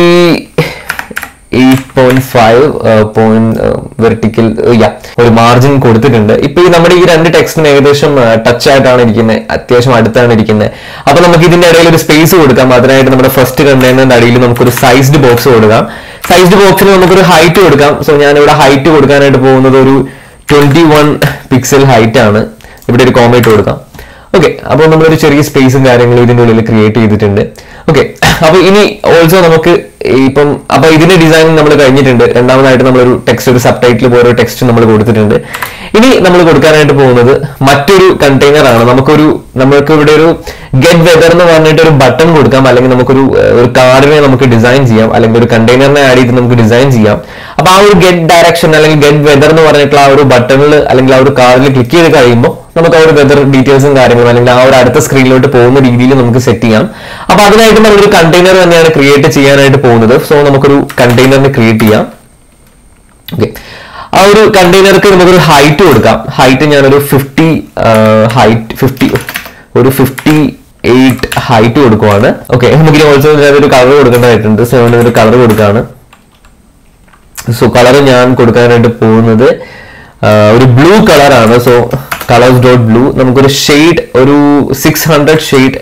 S2: eight point five point vertical യാ ഒരു മാർജിൻ കൊടുത്തിട്ടുണ്ട് ഇപ്പൊ ഈ നമ്മുടെ ഈ രണ്ട് ടെക്സ്റ്റിന് ഏകദേശം ടച്ച് ആയിട്ടാണ് ഇരിക്കുന്നത് അത്യാവശ്യം അടുത്താണ് ഇരിക്കുന്നത് അപ്പൊ നമുക്ക് ഇതിന്റെ ഇടയിൽ ഒരു സ്പേസ് കൊടുക്കാം അതിനായിട്ട് നമ്മുടെ ഫസ്റ്റ് കണ്ടെയ്നറിന്റെ അടിയിൽ നമുക്കൊരു സൈസ്ഡ് ബോക്സ് കൊടുക്കാം സൈസ്ഡ് ബോക്സിന് നമുക്കൊരു ഹൈറ്റ് കൊടുക്കാം സോ ഞാൻ ഇവിടെ ഹൈറ്റ് കൊടുക്കാനായിട്ട് പോകുന്നത് ഒരു ട്വന്റി വൺ പിക്സൽ ഹൈറ്റ് ആണ് ഇവിടെ ഒരു കോമേറ്റ് കൊടുക്കാം ഓക്കെ അപ്പോൾ നമ്മളൊരു ചെറിയ സ്പേസും കാര്യങ്ങളും ഇതിന്റെ ഉള്ളിൽ ക്രിയേറ്റ് ചെയ്തിട്ടുണ്ട് ഓക്കെ അപ്പൊ ഇനി ഓൾസോ നമുക്ക് ഇപ്പം അപ്പൊ ഇതിന്റെ ഡിസൈൻ നമ്മൾ കഴിഞ്ഞിട്ടുണ്ട് രണ്ടാമതായിട്ട് നമ്മളൊരു ടെക്സ്റ്റ് ഒരു സബ് ടൈറ്റിൽ പോലെ ഒരു ടെക്സ്റ്റ് നമ്മൾ കൊടുത്തിട്ടുണ്ട് ഇനി നമ്മൾ കൊടുക്കാനായിട്ട് പോകുന്നത് മറ്റൊരു കണ്ടെയ്നർ ആണ് നമുക്കൊരു നമുക്ക് ഇവിടെ ഒരു ഗെറ്റ് വെദർ എന്ന് പറഞ്ഞിട്ട് ഒരു ബട്ടൺ കൊടുക്കാം അല്ലെങ്കിൽ നമുക്കൊരു ഏഹ്, ഒരു കാർഡിനെ നമുക്ക് ഡിസൈൻ ചെയ്യാം അല്ലെങ്കിൽ ഒരു കണ്ടെയ്നറിനെ ആഡ് ചെയ്ത് നമുക്ക് ഡിസൈൻ ചെയ്യാം അപ്പൊ ആ ഒരു ഗെറ്റ് ഡയറക്ഷൻ അല്ലെങ്കിൽ ഗെറ്റ് വെദർ എന്ന് പറഞ്ഞിട്ടുള്ള ആ ഒരു ബട്ടണിൽ അല്ലെങ്കിൽ ആ ഒരു കാർഡിൽ ക്ലിക്ക് ചെയ്ത് കഴിയുമ്പോൾ നമുക്ക് ആ ഒരു വെദർ ഡീറ്റെയിൽസും കാര്യങ്ങളും അല്ലെങ്കിൽ ആ ഒരു അടുത്ത സ്ക്രീനിലോട്ട് പോകുന്ന രീതിയിൽ നമുക്ക് സെറ്റ് ചെയ്യാം അപ്പൊ അതിനായിട്ട് നമ്മളൊരു കണ്ടെയ്നർ തന്നെയാണ് ക്രിയേറ്റ് ചെയ്യാനായിട്ട് പോകുന്നത് സോ നമുക്കൊരു കണ്ടെയ്നറിന് ക്രിയേറ്റ് ചെയ്യാം ഓക്കെ ആ ഒരു കണ്ടെയ്നർക്ക് നമുക്കൊരു ഹൈറ്റ് കൊടുക്കാം ഹൈറ്റ് ഞാനൊരു ഫിഫ്റ്റി ഹൈറ്റ് ഫിഫ്റ്റി ഒരു ഫിഫ്റ്റി എയ്റ്റ് ഹൈറ്റ് കൊടുക്കുവാണ് ഓക്കെ നമുക്ക് ഓൾസോ ഒരു കളർ കൊടുക്കേണ്ടതായിട്ടുണ്ട് സോ ഒരു കളർ കൊടുക്കുകയാണ് സോ കളർ ഞാൻ കൊടുക്കാനായിട്ട് പോകുന്നത് ആ, ഒരു ബ്ലൂ കളറാണ് സോ കളേഴ്സ് ഡോട്ട് ബ്ലൂ നമുക്കൊരു ഷെയ്ഡ് ഒരു സിക്സ് ഹൺഡ്രഡ് ഷെയ്ഡ്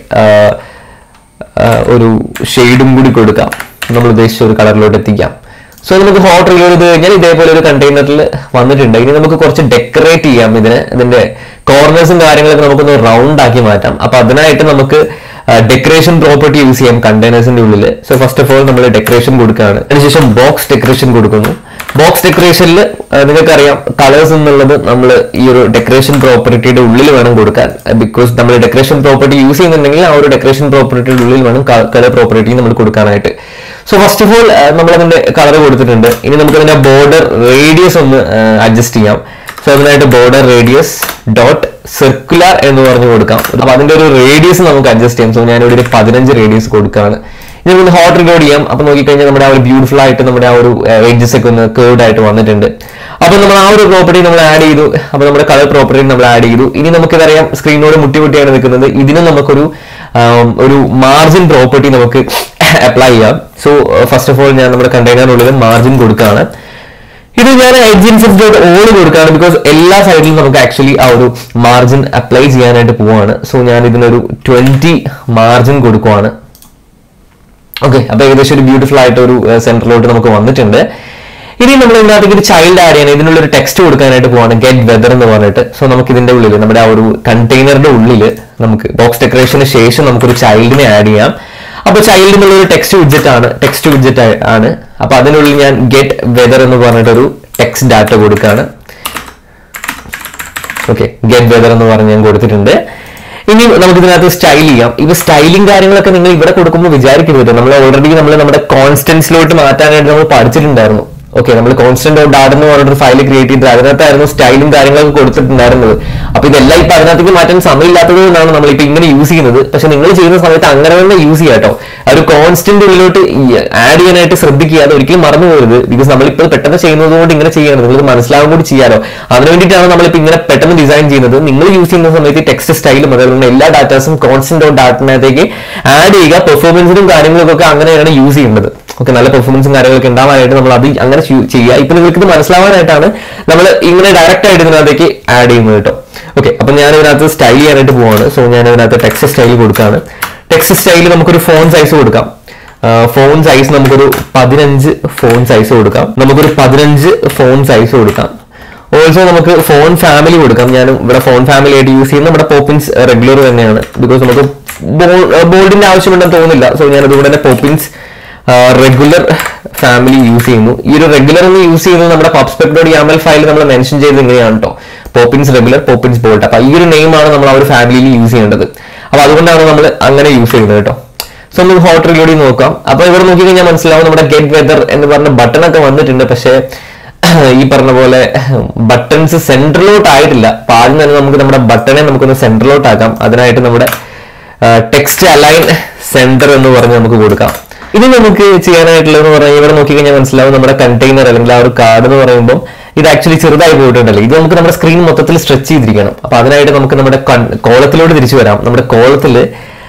S2: ഒരു ഷെയ്ഡും കൂടി കൊടുക്കാം നമ്മൾ ഉദ്ദേശിച്ച ഒരു കളറിലോട്ട് എത്തിക്കാം സോ നമുക്ക് ഹോട്ട് റിലോ ചെയ്ത് കഴിഞ്ഞാൽ ഇതേപോലെ ഒരു കണ്ടെയ്നറിൽ വന്നിട്ടുണ്ട് ഇനി നമുക്ക് കുറച്ച് ഡെക്കറേറ്റ് ചെയ്യാം ഇതിന് ഇതിന്റെ കോർണേഴ്സും കാര്യങ്ങളൊക്കെ നമുക്കൊന്ന് റൗണ്ട് ആക്കി മാറ്റാം അപ്പൊ അതിനായിട്ട് നമുക്ക് ഡെക്കറേഷൻ പ്രോപ്പർട്ടി യൂസ് ചെയ്യാം കണ്ടെയ്നേഴ്സിന്റെ ഉള്ളിൽ സോ ഫസ്റ്റ് ഓഫ് ഓൾ നമ്മൾ ഡെക്കറേഷൻ കൊടുക്കുകയാണ് അതിനുശേഷം ബോക്സ് ഡെക്കറേഷൻ കൊടുക്കുന്നു ബോക്സ് ഡെക്കറേഷനിൽ നിങ്ങൾക്കറിയാം കളേഴ്സ് എന്നുള്ളത് നമ്മൾ ഈ ഒരു ഡെക്കറേഷൻ പ്രോപ്പർട്ടിയുടെ ഉള്ളിൽ വേണം കൊടുക്കാൻ ബിക്കോസ് നമ്മൾ ഡെക്കറേഷൻ പ്രോപ്പർട്ടി യൂസ് ചെയ്യുന്നുണ്ടെങ്കിൽ ആ ഒരു ഡെക്കറേഷൻ പ്രോപ്പർട്ടിയുടെ ഉള്ളിൽ വേണം കളർ പ്രോപ്പർട്ടി നമ്മൾ കൊടുക്കാനായിട്ട് സോ ഫസ്റ്റ് ഓഫ് ഓൾ നമ്മൾ അതിന്റെ കളർ കൊടുത്തിട്ടുണ്ട് ഇനി നമുക്ക് അതിന്റെ ബോർഡർ റേഡിയസ് ഒന്ന് അഡ്ജസ്റ്റ് ചെയ്യാം സോ അതിനായിട്ട് ബോർഡർ റേഡിയസ് ഡോട്ട് സർക്കുലർ എന്ന് പറഞ്ഞു കൊടുക്കാം അപ്പൊ അതിന്റെ ഒരു റേഡിയസ് നമുക്ക് അഡ്ജസ്റ്റ് ചെയ്യാം സോ ഞാനിവിടെ ഒരു പതിനഞ്ച് റേഡിയസ് കൊടുക്കുകയാണ് ഇനി നമുക്ക് ഹോട്ട് റിലോഡ് ചെയ്യാം അപ്പൊ നോക്കിക്കഴിഞ്ഞാൽ നമ്മുടെ ആ ഒരു ബ്യൂട്ടിഫുൾ ആയിട്ട് നമ്മുടെ ആ ഒരു റേഞ്ചസ് ഒക്കെ ഒന്ന് കേർഡ് ആയിട്ട് വന്നിട്ടുണ്ട് അപ്പൊ നമ്മൾ ആ ഒരു പ്രോപ്പർട്ടി നമ്മൾ ആഡ് ചെയ്തു അപ്പൊ നമ്മുടെ കളർ പ്രോപ്പർട്ടി നമ്മൾ ആഡ് ചെയ്തു ഇനി നമുക്കിതറിയാം സ്ക്രീനോട് മുട്ടി മുട്ടിയാണ് നിൽക്കുന്നത് ഇതിന് നമുക്കൊരു ആം, ഒരു മാർജിൻ പ്രോപ്പർട്ടി നമുക്ക് അപ്ലൈ ചെയ്യാം സോ ഫസ്റ്റ് ഓഫ് ഓൾ ഞാൻ നമ്മുടെ കണ്ടെയ്നറിനുള്ളിൽ മാർജിൻ കൊടുക്കുകയാണ് ഇത് ഞാൻ എഡ്ജിൻസെറ്റ് ഡോട്ട് ഓൾ കൊടുക്കുകയാണ് ബിക്കോസ് എല്ലാ സൈഡിലും നമുക്ക് ആക്ച്വലി ആ ഒരു മാർജിൻ അപ്ലൈ ചെയ്യാനായിട്ട് പോവാണ് സോ ഞാൻ ഇതിനൊരു ട്വന്റി മാർജിൻ കൊടുക്കുവാണ് ഓക്കെ അപ്പൊ ഏകദേശം ഒരു ബ്യൂട്ടിഫുൾ ആയിട്ട് ഒരു സെന്ററിലോട്ട് നമുക്ക് വന്നിട്ടുണ്ട് ഇനി നമ്മൾ ഇതിനകത്തേക്ക് ഒരു ചൈൽഡ് ആഡ് ചെയ്യണം ഇതിനുള്ള ഒരു ടെക്സ്റ്റ് കൊടുക്കാനായിട്ട് പോവാണ് ഗെറ്റ് വെദർ എന്ന് പറഞ്ഞിട്ട് സോ നമുക്ക് ഇതിന്റെ ഉള്ളിൽ നമ്മുടെ ആ ഒരു കണ്ടെയ്നറിന്റെ ഉള്ളിൽ നമുക്ക് ബോക്സ് ഡെക്കറേഷന് ശേഷം നമുക്കൊരു ചൈൽഡിനെ ആഡ് ചെയ്യാം അപ്പൊ ചൈൽഡ് എന്നുള്ള ഒരു ടെക്സ്റ്റ് വിഡ്ജറ്റ് ആണ് ടെക്സ്റ്റ് വിഡ്ജറ്റ് ആണ് അപ്പൊ അതിനുള്ളിൽ ഞാൻ ഗെറ്റ് വെദർ എന്ന് പറഞ്ഞിട്ടൊരു ടെക്സ്റ്റ് ഡാറ്റ കൊടുക്കുകയാണ് ഓക്കെ ഗെറ്റ് വെദർ എന്ന് പറഞ്ഞ് ഞാൻ കൊടുത്തിട്ടുണ്ട് ഇനി നമുക്ക് ഇതിനകത്ത് സ്റ്റൈൽ ചെയ്യാം ഇവ സ്റ്റൈലിംഗ് കാര്യങ്ങളൊക്കെ നിങ്ങൾ ഇവിടെ കൊടുക്കുമ്പോൾ വിചാരിക്കരുത് നമ്മൾ ഓൾറെഡി നമ്മൾ നമ്മുടെ കോൺസ്റ്റൻസിലോട്ട് മാറ്റാനായിട്ട് നമ്മൾ പഠിച്ചിട്ടുണ്ടായിരുന്നു ഓക്കെ നമ്മൾ കോൺസ്റ്റന്റ് ഡാറ്റ് എന്ന് പറഞ്ഞൊരു ഫയൽ ക്രിയേറ്റ് ചെയ്തിട്ട് അതിനകത്തായിരുന്നു സ്റ്റൈലും കാര്യങ്ങളൊക്കെ കൊടുത്തിട്ടുണ്ടായിരുന്നത് അപ്പൊ ഇതെല്ലാം ഇപ്പൊ അതിനകത്തേക്ക് മാറ്റാൻ സമയമില്ലാത്തത് കൊണ്ടാണ് നമ്മൾ ഇപ്പൊ ഇങ്ങനെ യൂസ് ചെയ്യുന്നത് പക്ഷെ നിങ്ങൾ ചെയ്യുന്ന സമയത്ത് അങ്ങനെ തന്നെ യൂസ് ചെയ്യാം കേട്ടോ ആ ഒരു കോൺസ്റ്റന്റ് ഉള്ളിലോട്ട് ആഡ് ചെയ്യാനായിട്ട് ശ്രദ്ധിക്കുക അത് ഒരിക്കലും മറന്നു പോകരുത് ബിക്കോസ് നമ്മളിപ്പോൾ പെട്ടെന്ന് ചെയ്യുന്നത് കൊണ്ട് ഇങ്ങനെ ചെയ്യണം നിങ്ങൾക്ക് മനസ്സിലാവാൻ കൂടി ചെയ്യാലോ അതിന് വേണ്ടിയിട്ടാണ് നമ്മളിപ്പോൾ ഇങ്ങനെ പെട്ടെന്ന് ഡിസൈൻ ചെയ്യുന്നത് നിങ്ങൾ യൂസ് ചെയ്യുന്ന സമയത്ത് ടെക്സ്റ്റ് സ്റ്റൈലും അതേപോലെ എല്ലാ ഡാറ്റാസും കോൺസ്റ്റന്റ് ഡാറ്റിനകത്തേക്ക് ആഡ് ചെയ്യുക പെർഫോമൻസിനും കാര്യങ്ങൾക്കൊക്കെ അങ്ങനെയാണ് യൂസ് ചെയ്യുന്നത് ഓക്കെ നല്ല പെർഫോമൻസും കാര്യങ്ങളൊക്കെ ഉണ്ടാവാനായിട്ട് നമ്മൾ അത് അങ്ങനെ ചു- ചെയ്യുക ഇപ്പൊ നിങ്ങൾക്ക് ഇത് മനസ്സിലാവാനായിട്ടാണ് നമ്മൾ ഇങ്ങനെ ഡയറക്റ്റ് ആയിട്ട് ഇതിനകത്തേക്ക് ആഡ് ചെയ്യുന്നത് കേട്ടോ ഓക്കെ അപ്പൊ ഞാൻ ഇതിനകത്ത് സ്റ്റൈൽ ചെയ്യാനായിട്ട് പോവാണ് സോ ഞാൻ ഇതിനകത്ത് ടെക്സ്റ്റ് സ്റ്റൈൽ കൊടുക്കുകയാണ് ടെക്സ്റ്റ് സ്റ്റൈൽ നമുക്കൊരു ഫോൺ സൈസ് കൊടുക്കാം ഫോൺ സൈസ് നമുക്കൊരു പതിനഞ്ച് ഫോൺ സൈസ് കൊടുക്കാം നമുക്കൊരു പതിനഞ്ച് ഫോൺ സൈസ് കൊടുക്കാം ഓൾസോ നമുക്ക് ഫോൺ ഫാമിലി കൊടുക്കാം ഞാൻ ഇവിടെ ഫോൺ ഫാമിലി ആയിട്ട് യൂസ് ചെയ്യുന്ന നമ്മുടെ പോപ്പിൻസ് റെഗുലർ തന്നെയാണ് ബിക്കോസ് നമുക്ക് ബോൾഡിന്റെ ആവശ്യമുണ്ടെന്ന് തോന്നുന്നില്ല സോ ഞാൻ അതുകൊണ്ട് തന്നെ പോപ്പിൻസ് റെഗുലർ ഫാമിലി യൂസ് ചെയ്യുന്നു ഈ ഒരു റെഗുലർ എന്ന് യൂസ് ചെയ്യുന്നത് നമ്മുടെ പബ്സ്പെക് ഡോട്ട് യാമൽ ഫയൽ നമ്മൾ മെൻഷൻ ചെയ്തത് ഇങ്ങനെയാണ് കേട്ടോ പോപ്പിൻസ് റെഗുലർ പോപ്പിൻസ് ബോൾട്ട് അപ്പൊ ഈ ഒരു നെയിമാണ് നമ്മൾ ആ ഒരു ഫാമിലിയിൽ യൂസ് ചെയ്യേണ്ടത് അപ്പൊ അതുകൊണ്ടാണ് നമ്മൾ അങ്ങനെ യൂസ് ചെയ്യുന്നത് കേട്ടോ സോ നമുക്ക് ഹോട്ട് റിലൂടി നോക്കാം അപ്പൊ ഇവിടെ നോക്കി കഴിഞ്ഞാൽ മനസ്സിലാവും നമ്മുടെ ഗെറ്റ് വെദർ എന്ന് പറഞ്ഞ ബട്ടൺ ഒക്കെ വന്നിട്ടുണ്ട് പക്ഷേ ഈ പറഞ്ഞ പോലെ ബട്ടൺസ് സെൻട്രലോട്ട് ആയിട്ടില്ല അപ്പൊ ആദ്യം തന്നെ നമുക്ക് നമ്മുടെ ബട്ടണെ നമുക്കൊന്ന് സെൻട്രലോട്ട് ആക്കാം അതിനായിട്ട് നമ്മുടെ ടെക്സ്റ്റ് അലൈൻ സെന്റർ എന്ന് പറഞ്ഞ് നമുക്ക് കൊടുക്കാം ഇനി നമുക്ക് ചെയ്യാനായിട്ടുള്ളതെന്ന് പറഞ്ഞാൽ ഇവിടെ നോക്കി കഴിഞ്ഞാൽ മനസ്സിലാവും നമ്മുടെ കണ്ടെയ്നർ അല്ലെങ്കിൽ ആ ഒരു കാർഡ് എന്ന് പറയുമ്പോൾ ഇത് ആക്ച്വലി ചെറുതായി പോയിട്ടുണ്ടല്ലോ ഇത് നമുക്ക് നമ്മുടെ സ്ക്രീൻ മൊത്തത്തിൽ സ്ട്രെച്ച് ചെയ്തിരിക്കണം അപ്പൊ അതിനായിട്ട് നമുക്ക് നമ്മുടെ കോളത്തിലോട്ട് തിരിച്ചു വരാം നമ്മുടെ കോളത്തില്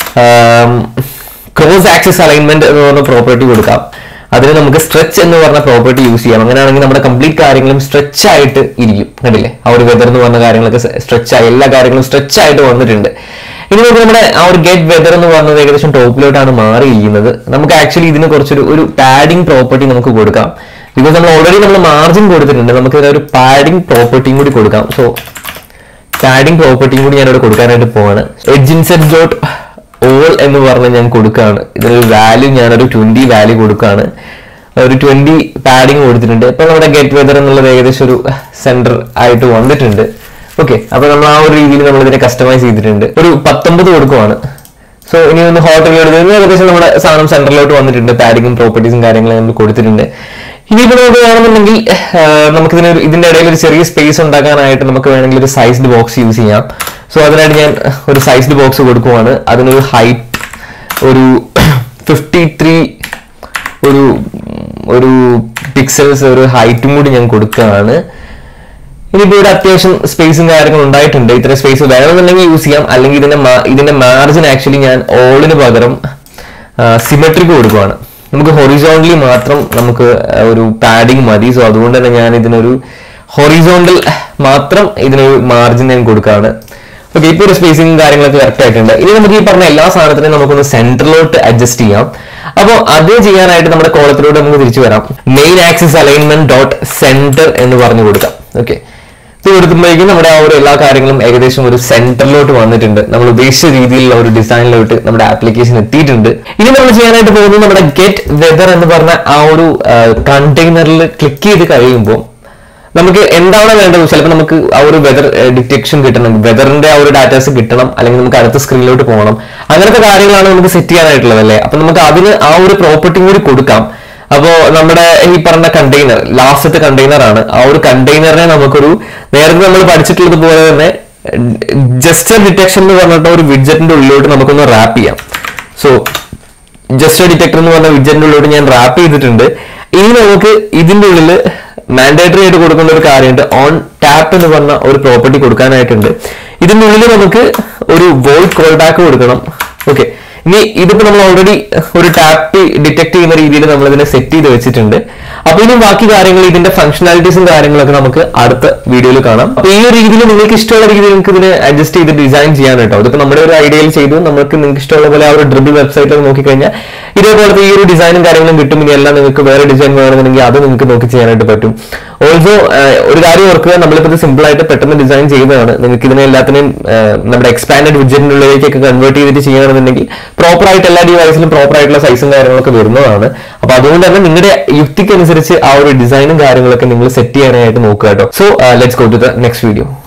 S2: ക്രോസ് ആക്സിസ് അലൈൻമെന്റ് എന്ന് പറഞ്ഞ പ്രോപ്പർട്ടി കൊടുക്കാം അതിന് നമുക്ക് സ്ട്രെച്ച് എന്ന് പറഞ്ഞ പ്രോപ്പർട്ടി യൂസ് ചെയ്യാം അങ്ങനെയാണെങ്കിൽ നമ്മുടെ കംപ്ലീറ്റ് കാര്യങ്ങളും സ്ട്രെച്ച് ആയിട്ട് ഇരിക്കും കണ്ടില്ലേ ആ ഒരു വെതർ എന്ന് പറഞ്ഞ കാര്യങ്ങളൊക്കെ സ്ട്രെച്ച് ആയി എല്ലാ കാര്യങ്ങളും സ്ട്രെച്ച് ആയിട്ട് വന്നിട്ടുണ്ട് ഇനി നമുക്ക് നമ്മുടെ ആ ഒരു ഗെറ്റ് വെതർ എന്ന് പറഞ്ഞത് ഏകദേശം ടോപ്പിലോട്ടാണ് മാറിയിരിക്കുന്നത് നമുക്ക് ആക്ച്വലി ഇതിന് കുറച്ചൊരു ഒരു പാഡിംഗ് പ്രോപ്പർട്ടി നമുക്ക് കൊടുക്കാം ബിക്കോസ് നമ്മൾ ഓൾറെഡി നമ്മൾ മാർജിൻ കൊടുത്തിട്ടുണ്ട് നമുക്ക് ഇതിന് ഒരു പാഡിംഗ് പ്രോപ്പർട്ടിയും കൂടി കൊടുക്കാം സോ പാഡിംഗ് പ്രോപ്പർട്ടിയും കൂടി ഞാനിവിടെ കൊടുക്കാനായിട്ട് പോവാണ് എഡ്ജ് ഇൻസെറ്റ് ഡോട്ട് ഓൾ എന്ന് പറഞ്ഞ് ഞാൻ കൊടുക്കുകയാണ് ഇതിനൊരു വാല്യൂ ഞാനൊരു ട്വന്റി വാല്യൂ കൊടുക്കുകയാണ് ഒരു ട്വന്റി പാഡിങ് കൊടുത്തിട്ടുണ്ട് ഇപ്പൊ നമ്മുടെ ഗെറ്റ് വെതർ എന്നുള്ളത് ഏകദേശം ഒരു സെന്റർ ആയിട്ട് വന്നിട്ടുണ്ട് ഓക്കെ അപ്പൊ നമ്മൾ ആ ഒരു രീതിയിൽ നമ്മൾ ഇതിനെ കസ്റ്റമൈസ് ചെയ്തിട്ടുണ്ട് ഒരു പത്തൊമ്പത് കൊടുക്കുവാണ് സോ ഇനി ഒന്ന് ഹോട്ടൽ എടുത്തത് ഏകദേശം നമ്മുടെ സാധനം സെന്ററിലോട്ട് വന്നിട്ടുണ്ട് പാഡിങ്ങും പ്രോപ്പർട്ടീസും കാര്യങ്ങളും നമ്മൾ കൊടുത്തിട്ടുണ്ട് ഇനിയിപ്പോൾ നമുക്ക് വേണമെന്നുണ്ടെങ്കിൽ നമുക്ക് ഇതിന് ഇതിന്റെ ഇടയിൽ ഒരു ചെറിയ സ്പേസ് ഉണ്ടാക്കാനായിട്ട് നമുക്ക് വേണമെങ്കിൽ ഒരു സൈസ്ഡ് ബോക്സ് യൂസ് ചെയ്യാം സോ അതിനായിട്ട് ഞാൻ ഒരു സൈസ്ഡ് ബോക്സ് കൊടുക്കുവാണ് അതിനൊരു ഹൈറ്റ് ഒരു ഫിഫ്റ്റി ത്രീ ഒരു ഒരു പിക്സൽസ് ഒരു ഹൈറ്റും കൂടി ഞാൻ കൊടുക്കുകയാണ് ഇനിയിപ്പോ ഇവിടെ അത്യാവശ്യം സ്പേസും കാര്യങ്ങളും ഉണ്ടായിട്ടുണ്ട് ഇത്ര സ്പേസ് വേണമെന്നുണ്ടെങ്കിൽ യൂസ് ചെയ്യാം അല്ലെങ്കിൽ ഇതിന്റെ മാ- ഇതിന്റെ മാർജിൻ ആക്ച്വലി ഞാൻ ഓളിന് പകരം സിമെട്രിക്ക് കൊടുക്കുവാണ് നമുക്ക് ഹൊറിസോണ്ടലി മാത്രം നമുക്ക് ആ, ഒരു പാഡിങ് മതി സോ അതുകൊണ്ട് തന്നെ ഞാൻ ഇതിനൊരു ഹൊറിസോണ്ടൽ മാത്രം ഇതിനൊരു മാർജിൻ ഞാൻ കൊടുക്കുകയാണ് ഓക്കെ ഇപ്പോൾ ഒരു സ്പേസിംഗ് കാര്യങ്ങളൊക്കെ കറക്റ്റ് ആയിട്ടുണ്ട് ഇനി നമുക്ക് ഈ പറഞ്ഞ എല്ലാ സാധനത്തിനെയും നമുക്കൊന്ന് സെന്ററിലോട്ട് അഡ്ജസ്റ്റ് ചെയ്യാം അപ്പോൾ അത് ചെയ്യാനായിട്ട് നമ്മുടെ കോളത്തിലൂടെ നമുക്ക് തിരിച്ചു വരാം main axis alignment dot centre എന്ന് പറഞ്ഞു കൊടുക്കാം ഓക്കെ ഇത് കൊടുക്കുമ്പോഴേക്കും നമ്മുടെ ആ ഒരു എല്ലാ കാര്യങ്ങളും ഏകദേശം ഒരു സെന്ററിലോട്ട് വന്നിട്ടുണ്ട് നമ്മൾ ഉദ്ദേശിച്ച രീതിയിലുള്ള ഒരു ഡിസൈനിലോട്ട് നമ്മുടെ ആപ്ലിക്കേഷൻ എത്തിയിട്ടുണ്ട് ഇനി നമ്മൾ ചെയ്യാനായിട്ട് പോകുന്നത് നമ്മുടെ ഗെറ്റ് വെദർ എന്ന് പറഞ്ഞ ആ ഒരു കണ്ടെയ്നറിൽ ക്ലിക്ക് ചെയ്ത് കഴിയുമ്പോൾ നമുക്ക് എന്താണ് വേണ്ടത് ചിലപ്പോൾ നമുക്ക് ആ ഒരു വെതർ ഡിറ്റക്ഷൻ കിട്ടണം വെതറിന്റെ ആ ഒരു ഡാറ്റാസ് കിട്ടണം അല്ലെങ്കിൽ നമുക്ക് അടുത്ത സ്ക്രീനിലോട്ട് പോകണം അങ്ങനത്തെ കാര്യങ്ങളാണ് നമുക്ക് സെറ്റ് ചെയ്യാനായിട്ടുള്ളത് അല്ലേ അപ്പൊ നമുക്ക് അതിന് ആ ഒരു പ്രോപ്പർട്ടിയും കൂടി കൊടുക്കാം അപ്പോ നമ്മുടെ ഈ പറഞ്ഞ കണ്ടെയ്നർ ലാസ്റ്റത്തെ കണ്ടെയ്നർ ആണ് ആ ഒരു കണ്ടെയ്നറിനെ നമുക്കൊരു നേരത്തെ നമ്മൾ പഠിച്ചിട്ടുള്ളത് പോലെ തന്നെ ജസ്റ്റ് ഡിറ്റക്ഷൻ എന്ന് പറഞ്ഞിട്ട് ഒരു വിഡ്ജറ്റിന്റെ ഉള്ളിലോട്ട് നമുക്കൊന്ന് റാപ്പ് ചെയ്യാം സോ ജസ്റ്റ് ഡിറ്റക്ടർ എന്ന് പറഞ്ഞ വിഡ്ജറ്റിന്റെ ഉള്ളിലോട്ട് ഞാൻ റാപ്പ് ചെയ്തിട്ടുണ്ട് ഇനി നമുക്ക് ഇതിന്റെ ഉള്ളിൽ മാൻഡേറ്ററി ആയിട്ട് കൊടുക്കേണ്ട ഒരു കാര്യമുണ്ട് ഓൺ ടാപ്പ് എന്ന് പറഞ്ഞ ഒരു പ്രോപ്പർട്ടി കൊടുക്കാനായിട്ടുണ്ട് ഇതിന്റെ ഉള്ളിൽ നമുക്ക് ഒരു വോയിഡ് കോൾ ബാക്ക് കൊടുക്കണം ഓക്കെ ഇനി ഇതിപ്പോ നമ്മൾ ഓൾറെഡി ഒരു ടാപ്പ് ഡിറ്റക്ട് ചെയ്യുന്ന രീതിയിൽ നമ്മൾ ഇതിനെ സെറ്റ് ചെയ്ത് വെച്ചിട്ടുണ്ട് അപ്പൊ ഇനി ബാക്കി കാര്യങ്ങൾ ഇതിന്റെ ഫംഗ്ഷനാലിറ്റീസും കാര്യങ്ങളൊക്കെ നമുക്ക് അടുത്ത വീഡിയോയിൽ കാണാം അപ്പൊ ഈ ഒരു രീതിയിൽ നിങ്ങൾക്ക് ഇഷ്ടമുള്ള രീതിയിൽ നിങ്ങൾക്ക് ഇതിനെ അഡ്ജസ്റ്റ് ചെയ്ത് ഡിസൈൻ ചെയ്യാൻ കേട്ടോ ഇതിപ്പോ നമ്മുടെ ഒരു ഐഡിയയിൽ ചെയ്തു നമുക്ക് നിങ്ങൾക്ക് ഇഷ്ടമുള്ള പോലെ ആ ഒരു ഡ്രിബിൾ വെബ്സൈറ്റിൽ നോക്കിക്കഴിഞ്ഞാൽ ഇതേപോലത്തെ ഈ ഒരു ഡിസൈനും കാര്യങ്ങളും കിട്ടും ഇനി എല്ലാം നിങ്ങൾക്ക് വേറെ ഡിസൈൻ വേണമെന്നുണ്ടെങ്കിൽ അത് നിങ്ങൾക്ക് നോക്കി ചെയ്യാനായിട്ട് പറ്റും ഓൾസോ ഒരു കാര്യം ഓർക്കുക നമ്മളിപ്പോൾ ഇത് സിമ്പിൾ ആയിട്ട് പെട്ടെന്ന് ഡിസൈൻ ചെയ്തതാണ് നിങ്ങൾക്ക് ഇതിനെ എല്ലാത്തിനെയും ആ, നമ്മുടെ എക്സ്പാൻഡഡ് വിഡ്ജറ്റിന്റെ ഉള്ളിലേക്കൊക്കെ കൺവേർട്ട് ചെയ്തിട്ട് ചെയ്യണമെന്നുണ്ടെങ്കിൽ പ്രോപ്പർ ആയിട്ട് എല്ലാ ഡിവൈസിലും പ്രോപ്പർ ആയിട്ടുള്ള സൈസും കാര്യങ്ങളൊക്കെ വരുന്നതാണ് അപ്പൊ അതുകൊണ്ട് തന്നെ നിങ്ങളുടെ യുക്തിക്കനുസരിച്ച് ആ ഒരു ഡിസൈനും കാര്യങ്ങളൊക്കെ നിങ്ങൾ സെറ്റ് ചെയ്യാനായിട്ട് നോക്കുക കേട്ടോ so let's go to the next video